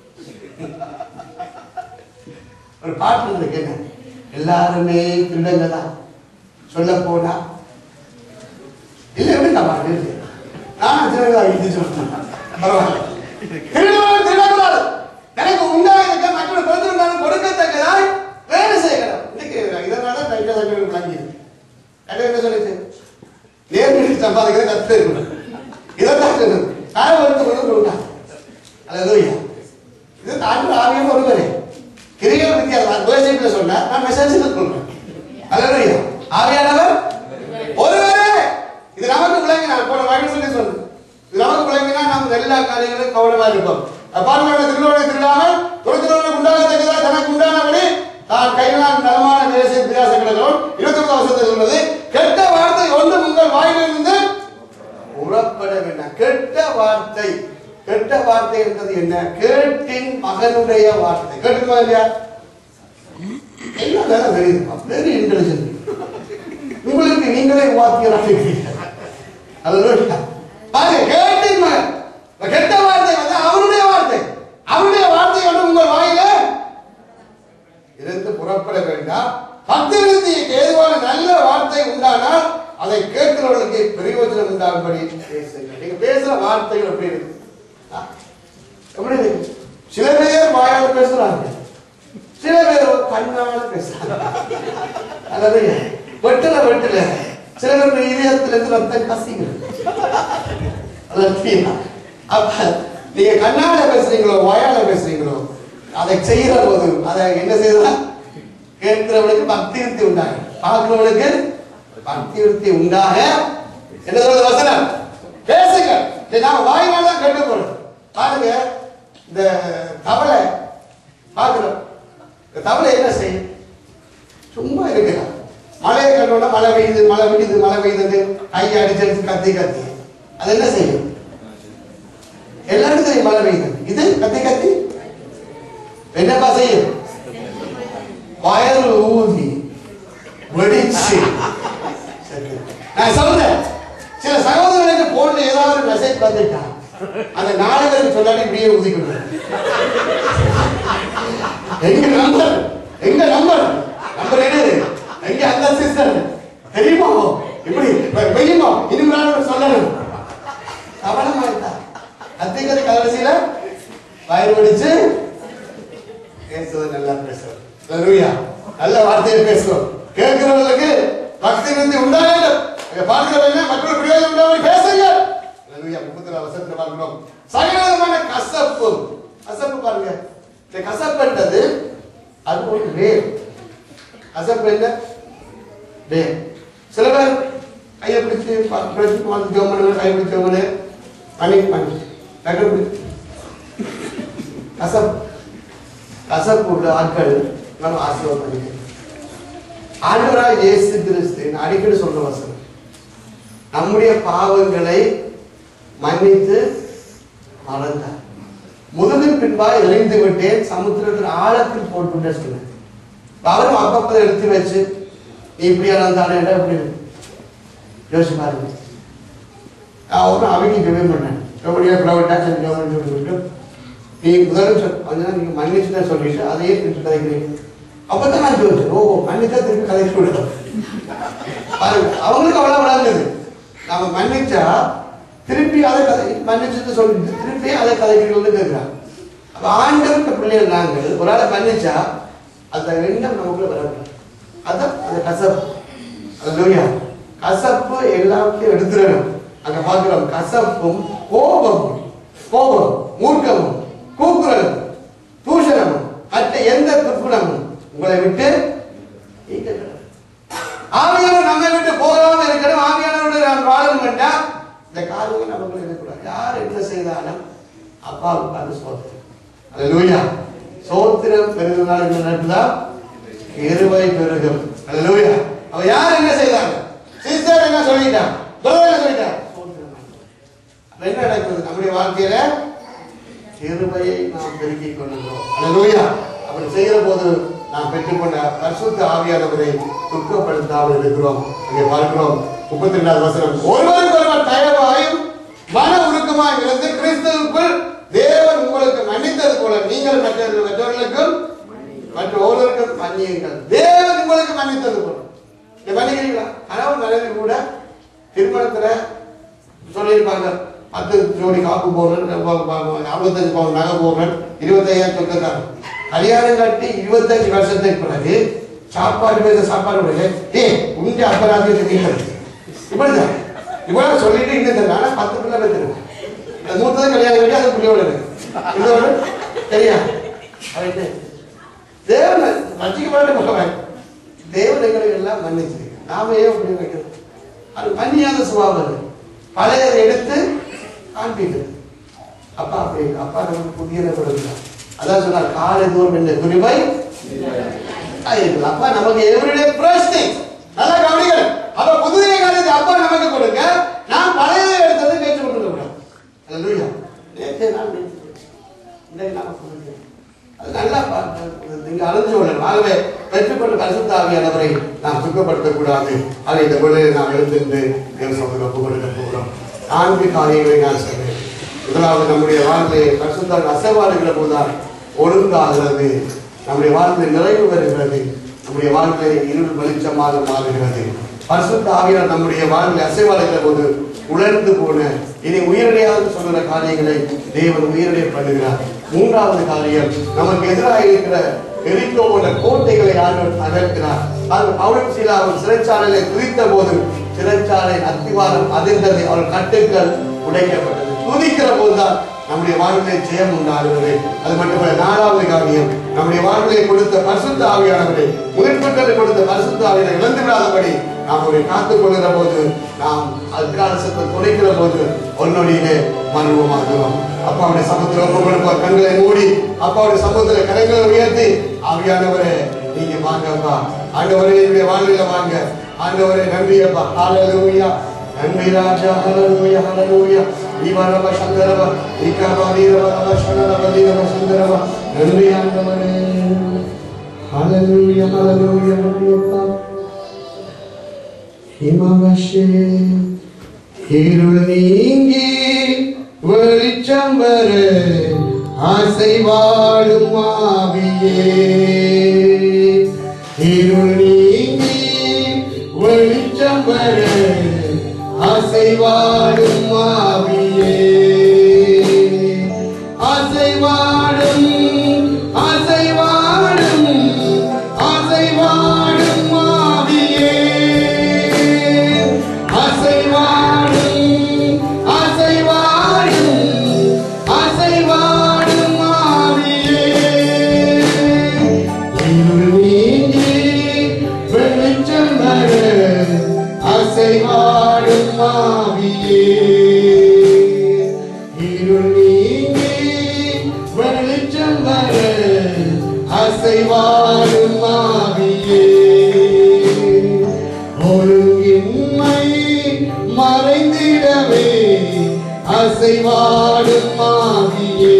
ஒரு பாட்டு இருக்கு என்ன எல்லாருமே திருடங்க தான் சொல்ல போனா இல்ல எப்படி நான் பாட்டு நான் திருடா இது சொல்றேன் பரவாயில்ல திருடுவன் திருடக்கூடாது எனக்கு உண்டாயிருக்க மற்றொரு பிறந்திருந்தாலும் கொடுக்கத்தக்கதாய் வேலை செய்யணும் இன்னைக்கு இதனால ரைட்டா சங்கடம் விளங்கிது அது என்ன சொல்லிச்சு நேர்மையை சம்பாதிக்கிறது கத்து இருக்கணும் இதைத்தான் சொல்லணும் நான் வந்து கொண்டு கொடுத்தான் அல்லேலூயா இது ஆண்டு ஆவியம் ஒருவரே கிரிகள் வித்தியாசம் வேர்ஷிப்ல சொன்னா நான் மெசேஜ்ல சொல்றேன் அல்லேலூயா ஆவியானவர் ஒருவரே இது நமக்கு விளங்கினா போன வயசு சொல்லி சொல்லு இது நமக்கு விளங்கினா நாம் எல்லா காரியங்களும் கவனமா இருப்போம் பாருங்க திருநோயை திருடாமல் துறைத்தினோடு உண்டாகத்தக்கதா தனக்கு உண்டானபடி தான் கையினால் நலமான தேசிய வித்தியாசங்களும் இருபத்தி ஒன்பது வருஷத்தில் சொன்னது கெட்ட வார்த்தை ஒன்று உங்கள் வாயிலிருந்து புறப்பட வேண்டாம் கெட்ட வார்த்தை கெட்ட வார்த்தை என்பது என்ன கேட்டின் மகனுடைய வார்த்தை கேட்டுமா இல்லையா எல்லாம் வேலை தெரியுதுப்பா வெரி இன்டெலிஜென்ட் உங்களுக்கு நீங்களே வாத்தியராக இருக்கிறீர்கள் அல்லேலூயா. பாருங்க கேட்டின் மகன் இந்த கெட்ட வார்த்தை வந்து அவருடைய வார்த்தை அவருடைய வார்த்தை ஒன்று புறப்பட வேண்டாம் பக்தி விருத்திக்கு ஏதுவான நல்ல வார்த்தை உண்டானால் அதை கேட்கிறவர்களுக்கு பிரயோஜனம் உண்டாகும்படி பேசுங்கள் நீங்க பேசுற வார்த்தைகள் எப்படி இருக்கு ஆ? எப்படி இருக்கு சில பேர் வாயால பேசுறாங்க சில பேர் கண்ணால பேசுறாங்க அதாவது வெட்டல வெட்டல சில பேர் இதயத்துல இருந்து ரத்தம் கசிக்கிறது லட்சியம். அப்ப நீங்க கண்ணால பேசுறீங்களோ வாயால பேசுறீங்களோ அதை செய்யற போது அதை என்ன செய்யலாம் கேட்கிறவனுக்கு பக்தி விருத்தி உண்டாக பார்க்கிறவனுக்கு பக்தி விருத்தி உண்டாக என்ன சொல்றது வசனம் பேசுங்க இதை நான் வாயினால தான் கேட்க போறேன் பாருங்க இந்த தவளை பார்க்கிறோம் இந்த தவளை என்ன செய்யும் சும்மா இருக்கிறான் மழையை கண்டோட மழை பெய்யுது மழை பெய்யுது மழை பெய்யுது கையை அடிச்சடிச்சு கத்தி கத்தி அது என்ன செய்யும் எல்லாரும் தெரியும் மழை பெய்யுது இது கத்தி கத்தி என்னப்பா செய்யும் வயல் ஊதி வெடிச்சு சரி. நான் சொல்றேன் சில சகோதரர்களுக்கு போன்ல ஏதாவது ஒரு மெசேஜ் வந்துட்டா அந்த நாலு பேருக்கு சொல்லாட்டி இப்படியே ஊதிக்கணும் எங்க நம்பர் எங்க நம்பர் நம்பர் என்னது எங்க அந்த சிஸ்டர் தெரியுமா இப்படி வெ- வெய்யுமா இனிமே சொல்லணும் கவனமா இருந்தா கத்திக்கிறது கடைசியில வயிறு வெடிச்சு பேசுவது நல்லா பேசுவோம் ஹalleluya நல்ல வார்த்தையை பேசுவோம் கேட்கிறவர்களுக்கு பக்தி விருத்தி உண்டாக வேண்டும் இங்க பார்க்கிறவங்க மற்றொரு பிரயோஜனம் உண்டாக பேசுங்க ஹalleluya முப்பத்தி வசனத்துல பார்க்கிறோம் சகலவிதமான கசப்பு கசப்பு பாருங்க இந்த கசப்புன்றது அது ஒரு வேர் கசப்பு என்ன வேர் சில பேர் கையை பிடிச்சு ப- பிடிச்சு வந்து ஜோம் பண்ணுங்க கை பிடிச்சவங்களே பண்ணி பண்ணி டக்கு பிடிச்சு கசப்பு கசப்பு உள்ள ஆட்கள் நம்ம ஆசீர்வாதம் பண்ணிக்க ஆண்டவராய் இயேசு கிறிஸ்து நான் அடிக்கடி சொல்ற வசனம் நம்முடைய பாவங்களை மன்னித்து மறந்தார் முதுகின் பின்பாய் எறிந்து விட்டேன் சமுத்திரத்தின் ஆழத்தில் போட்டு சொன்னேன் அவரும் அப்பப்போ எடுத்து வச்சு நீ இப்படியா இருந்தானே இப்படி யோசிச்சு பாருங்க அவரும் அவங்க ஜெபே பண்ணேன் எப்படியா ப்ரைவேட் டாக்ஸ் கவர்மெண்ட் சொல்லிட்டு நீ முதல்ல சொல் கொஞ்ச நேரம் நீங்க மன்னிச்சுதான் சொல்லிட்டு அதையே திருப்பி கதைக்கிறீங்க அப்பதான் நான் யோசிச்சேன் ஓ மன்னிச்சா திருப்பி கதைச்சு விடுறோம் பாருங்க அவங்களுக்கு அவ்வளவு விளங்குது நாம மன்னிச்சா திருப்பி அதை கதை மன்னிச்சுட்டு சொல்லிட்டு திருப்பி அதை கதைக்கிறீங்கன்னு கேட்கிறாங்க அப்ப ஆண்டவர்கிட்ட பிள்ளைகள் நாங்கள் ஒரு ஆளை மன்னிச்சா அந்த எண்ணம் நமக்குள்ள வரக்கூடாது அதான் அந்த கசப்பு அல்லையா கசப்பு எல்லாத்தையும் எடுத்துடணும் அங்க பார்க்கிறோம் கசப்பும் கோபமும் கோபம் மூர்க்கமும் கூக்குரலும் தூஷணமும் மற்ற எந்த துர்க்குணமும் உங்களை விட்டு நீக்கக்கூடாது. ஆவியானவர் நம்மை விட்டு போகாம இருக்கணும் ஆவியானவரோட நான் வாழணும் வேண்டா இந்த காரியங்கள் நமக்கு இருக்கக்கூடாது யார் என்ன செய்தாலும் அப்பாவுக்கு அது சோத்திரம் அல்லேலூயா சோத்திரம் பெருகுனால் என்ன நடக்குதா கிருபை பெருகும் அல்லேலூயா அவ யார் என்ன செய்தாங்க சிஸ்டர் என்ன சொல்லிட்டான் பிரதர் என்ன சொல்லிட்டான் சோத்திரம் அப்ப என்ன நடக்குது நம்முடைய வாழ்க்கையில கிருபையை நாம் பெருக்கிக் கொள்கிறோம் அல்லேலூயா அப்படி செய்கிற போது நாம் பெற்றுக்கொண்ட பரிசுத்த ஆவியானவரை துக்கப்படுத்தாமல் இருக்கிறோம் இங்கே பார்க்கிறோம் முப்பத்தி ரெண்டாவது வசனம் ஒருவருக்கு ஒருவர் தயவாயும் மன உருக்கமாய் இருந்து கிறிஸ்துவுக்குள் தேவன் உங்களுக்கு மன்னித்தது போல நீங்கள் மற்ற மற்றவர்களுக்கும் மற்ற ஒருவருக்கும் மன்னியுங்கள் தேவன் உங்களுக்கு மன்னித்தது போல நீங்க மன்னிக்கிறீங்களா கணவன் மனைவி கூட திருமணத்துல சொல்லியிருப்பாங்க பத்து ஜோடி காப்பு போடுறேன் அறுபத்தஞ்சு பவுன் நகை போடுறேன் இருபத்தையாயிரம் சொந்தக்காரன் கல்யாணம் கட்டி இருபத்தஞ்சு வருஷத்துக்கு பிறகு சாப்பாடு பேச சாப்பாடு பிறகு ஏ உண்டி அப்பராஜ்ய தெரியாது இப்படிதான் இவ்வளவு சொல்லிட்டு இன்னும் ஆனா பத்து பிள்ளை பெற்றிருக்கேன் அது மூத்தது கல்யாணம் கட்டி அது பிள்ளையோட இருக்கு இதோட தெரியாது அவன் தேவன் ரசிக்கப்பட்ட மகன் தேவன் எங்களை எல்லாம் மன்னிச்சு நாம ஏன் அப்படி வைக்கிறோம் அது மன்னியாத சுபாவம் அது. பழையதை எடுத்து காண்பிக்கிறது அப்பா அப்படி அப்பா நமக்கு புதியதை கொடுக்கிறார் அதான் சொன்னார் காலை தூரம் என்ன குறிவை அப்பா நமக்கு எவருடைய பிரச்சனை நல்லா கவனிகள் அப்ப புதிய காரியத்தை அப்பா நமக்கு கொடுங்க நான் பழையதை எடுத்ததை கேட்டு கொண்டு கூடாது அல்லேலூயா நேற்றே நான் நேற்று இன்னைக்கு நாம கொடுக்கிறோம் அது நல்லா பார்த்து நீங்க அழுந்து கொள்ளணும் ஆகவே பெற்றுக்கொண்ட பரிசுத்த ஆவியானவரை நாம் சுத்தப்படுத்தக்கூடாது அதை இந்த வேளையில் நாம் எழுந்திருந்து தேவ சமூக ஒப்பு கொடுக்க போகிறோம் நான்கு காரியங்களை நான் சொன்னேன் முதலாவது நம்முடைய வாழ்க்கையை பரிசுத்த அசைவாடுகிற போதுதான் ஒழுங்காகிறது நம்முடைய வாழ்க்கை நிறைவு வருகிறது நம்முடைய வாழ்க்கையில இருள் வெளிச்சமாக மாறுகிறது பரிசுத்த ஆவியார் நம்முடைய வாழ்வில் அசைவாடுகிற போது உணர்ந்து போன இனி உயிரடையாது சொல்கிற காரியங்களை தேவன் உயிரடைய பண்ணுகிறார் மூன்றாவது காரியம் நமக்கு எதிராக இருக்கிற எரிக்கோ போன்ற கோட்டைகளை ஆண்டவர் அகற்கிறார் அது பவுலும் சீலா அவர் சிறைச்சாலையில குறித்த போது சிறைச்சாலை அத்திவாரம் அதிர்ந்தது அவர் கட்டுக்கள் உடைக்கப்பட்டது துதிக்கிற போதுதான் நம்முடைய வாழ்க்கையிலே ஜெயம் உண்டாகிறது அது மட்டுமல்ல நாலாவது காரியம் நம்முடைய வாழ்க்கையை கொடுத்த பரிசுத்த ஆவியானவரை முதற்பட்டதை கொடுத்த பரிசுத்த ஆவியை இழந்து விடாதபடி நாம் அவரை காத்துக் கொள்கிற போது நாம் அக்காலசத்தை துடைக்கிற போது ஒன்னொடியிலே மர்வமாகிறோம் அப்பாவுடைய சமூகத்தில் ஒப்பு கொடுப்பார் கண்களை மூடி அப்பாவுடைய சமூகத்தில் கரங்களை உயர்த்தி ஆவியானவரே நீங்க வாங்க அப்பா ஆண்டவரே என்னுடைய வாழ்க்கையில வாங்க ஆண்டவரே நன்றி அப்பா ஹalleluya நன்றி ராஜா ஹalleluya ஹalleluya ஈவரவ சந்தரவ ஈகவ வீரவ சந்தரவ வீரவ சந்தரவ நன்றி ஆண்டவரே ஹalleluya ஹalleluya நன்றி அப்பா ஹிமவஷே இருள் நீங்கி வெளிச்சம் வர ஆசை வாழும் ஆவியே இருள் நீங்கி வெளிச்சம் வர ஆசை வாழும் ஆவியே ஆசை வாழும் ஆசை வாழும் ஆசை வாழும் ஆவியே அசைவாடும் அசைவாடும் அசைவாடும் ஆவியே இருள் நீங்கி வெளிச்சம் வர அசைவாடும் ஆவியே இருள் நீங்கி வெளிச்சம் வர அசைவாடும் ஆவியே ஒழுங்கின்மை மறைந்திடவே அசைவாடும் ஆவியே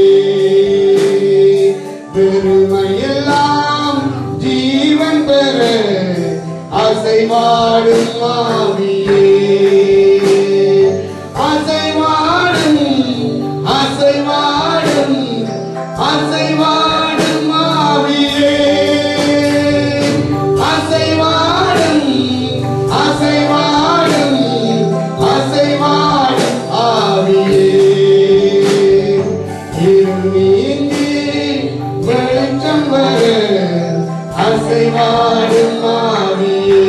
பெருமையெல்லாம் ஜீவன் பெற அசைவாடும் ஆவியே அசைவாடும் அசைவாடும் அசைவாடும் ஆவியே அசைவாடும் அசைவாடும் அசைவாடும் ஆவியே இருள் நீங்கி வெளிச்சம் வர அசைவாடும் ஆவியே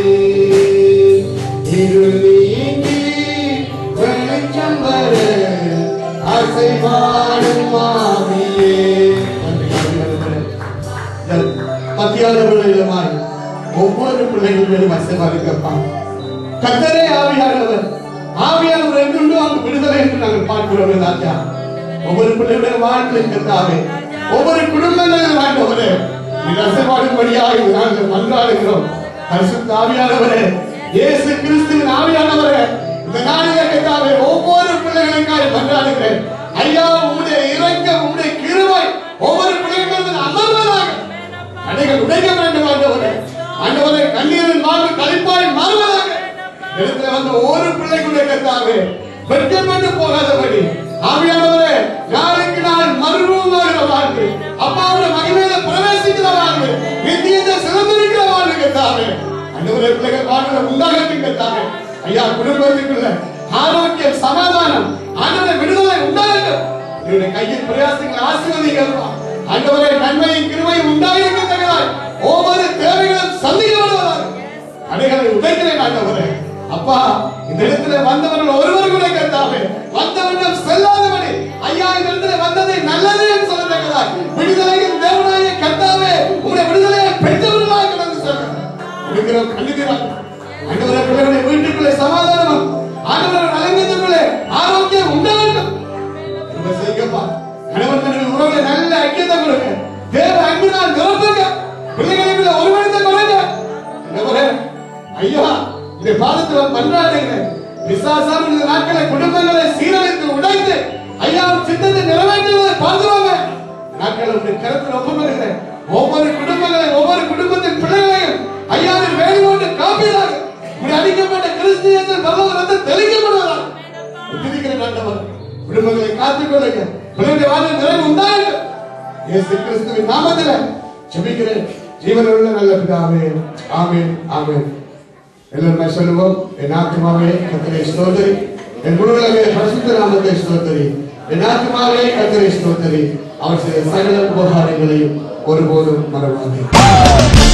இருள் நீங்கி வெளிச்சம் வர அசைவாடும் ஆவியே மத்தியான பிள்ளைகளுமாய் ஒவ்வொரு பிள்ளைகள் மேலும் அசைவாடுக்கப்பா கத்தரே ஆவியானவர் ஆவியானவர் எங்குண்டோ அங்கு விடுதலை என்று நாங்கள் பார்க்கிறோம் ராஜா ஒவ்வொரு பிள்ளைகளுடைய வாழ்க்கை கத்தாவே ஒவ்வொரு குடும்பங்களில் வாழ்ந்தவரே நீங்க அசைவாடும்படியாக நாங்கள் மன்றாடுகிறோம் பரிசுத்த ஆவியானவரே இயேசு கிறிஸ்துவின் ஆவியானவரே இந்த நாளிலே கத்தாவே ஒவ்வொரு பிள்ளைகளுக்காக மன்றாடுகிறேன் ஐயா உம்முடைய இரக்கம் உம்முடைய கிருபை ஒவ்வொரு பிள்ளைகளுக்கும் அமர்வதாக கடைகள் உடைக்க வேண்டும் ஆண்டவரே ஆண்டவரே கண்ணீரின் வாழ்வு கழிப்பாய் மாறுவதாக இடத்துல வந்து ஒவ்வொரு பிள்ளைகளுடைய கத்தாவே வெட்கப்பட்டு போகாதபடி ஆவியானவரே நாளுக்கு நாள் மறுரூபமாக வாழ்வு அப்பாவோட மகிமையில பிரவேசிக்கிற வாழ்வு நித்தியத்தை சிறந்திருக்கிற வாழ்வு கத்தாவே ஆண்டவரே பிள்ளைகள் வாழ்வுல உண்டாகட்டும் கத்தாவே ஐயா குடும்பத்துக்குள்ள ஆரோக்கியம் சமாதானம் ஆண்டவரை விடுதலை உண்டாகட்டும் இவருடைய கையின் பிரயாசங்கள் ஆசீர்வதிக்கப்பா ஆண்டவரே நன்மையும் கிருமையும் உண்டாயிருக்கத்தக்கதாய் ஒவ்வொரு தேவைகளும் சந்திக்கப்படுவதாக அடைகளை உடைக்கிறேன் ஆண்டவரே அப்பா இந்த இடத்துல வந்தவர்கள் ஒருவர் கூட கத்தாவே வந்தவர்கள் செல்லாதவனே ஐயா இந்த இடத்துல வந்ததை நல்லது என்று சொல்லத்தக்கதாய் விடுதலையின் தேவனாய கத்தாவே உங்களுடைய விடுதலையை பெற்றவர்களாக கடந்து சொல்றேன் இருக்கிறோம் கண்டுகிறார் ஆண்டவரே பிள்ளைகளுடைய வீட்டுக்குள்ளே சமாதானம் ஆண்டவரே நலங்கத்துக்குள்ளே ஆரோக்கியம் உண்டாகட்டும் இதை செய்யுங்கப்பா. கணவன் மனைவி உறவுல நல்ல ஐக்கியத்தை கொடுங்க. தேவ அன்பினால் நிரப்புங்க. பிள்ளைகளுக்குள்ள ஒருவனத்தை கொடுங்க. ஆண்டவரே, ஐயா, இந்த பாதத்துல மன்றாடுகிறேன். பிசாசான இந்த நாட்களை குடும்பங்களை சீரழித்து உடைத்து ஐயா உன் சித்தத்தை நிறைவேற்றுவதை பார்த்துவாங்க நாட்களை உடைய கருத்தில் ஒப்புக்கொள்கிறேன் ஒவ்வொரு குடும்பங்களை ஒவ்வொரு குடும்பத்தின் பிள்ளைகளையும் ஐயா வேலை கொண்டு காப்பீராக இப்படி அடிக்கப்பட்ட கிறிஸ்தியத்தில் பகவன் வந்து தெளிக்கப்படுவதாக உத்திரிக்கிறேன் ஆண்டவர் குடும்பங்களை காத்துக் கொள்ளுங்க பிள்ளைகளுடைய வாழ்வில் நிறைவு உண்டாக இயேசு கிறிஸ்துவின் நாமத்தில் ஜெபிக்கிறேன் ஜீவனுள்ள நல்ல பிதாவே ஆமென் ஆமென் எல்லாருமே சொல்லுவோம் என் ஆத்மாவே கத்தரை ஸ்தோதரி என் முழுவலமே பரிசுத்த நாமத்தை ஸ்தோதரி என் ஆத்மாவே கத்தரை ஸ்தோதரி அவர் செய்த சகல உபகாரங்களையும் ஒருபோதும் மறவாதே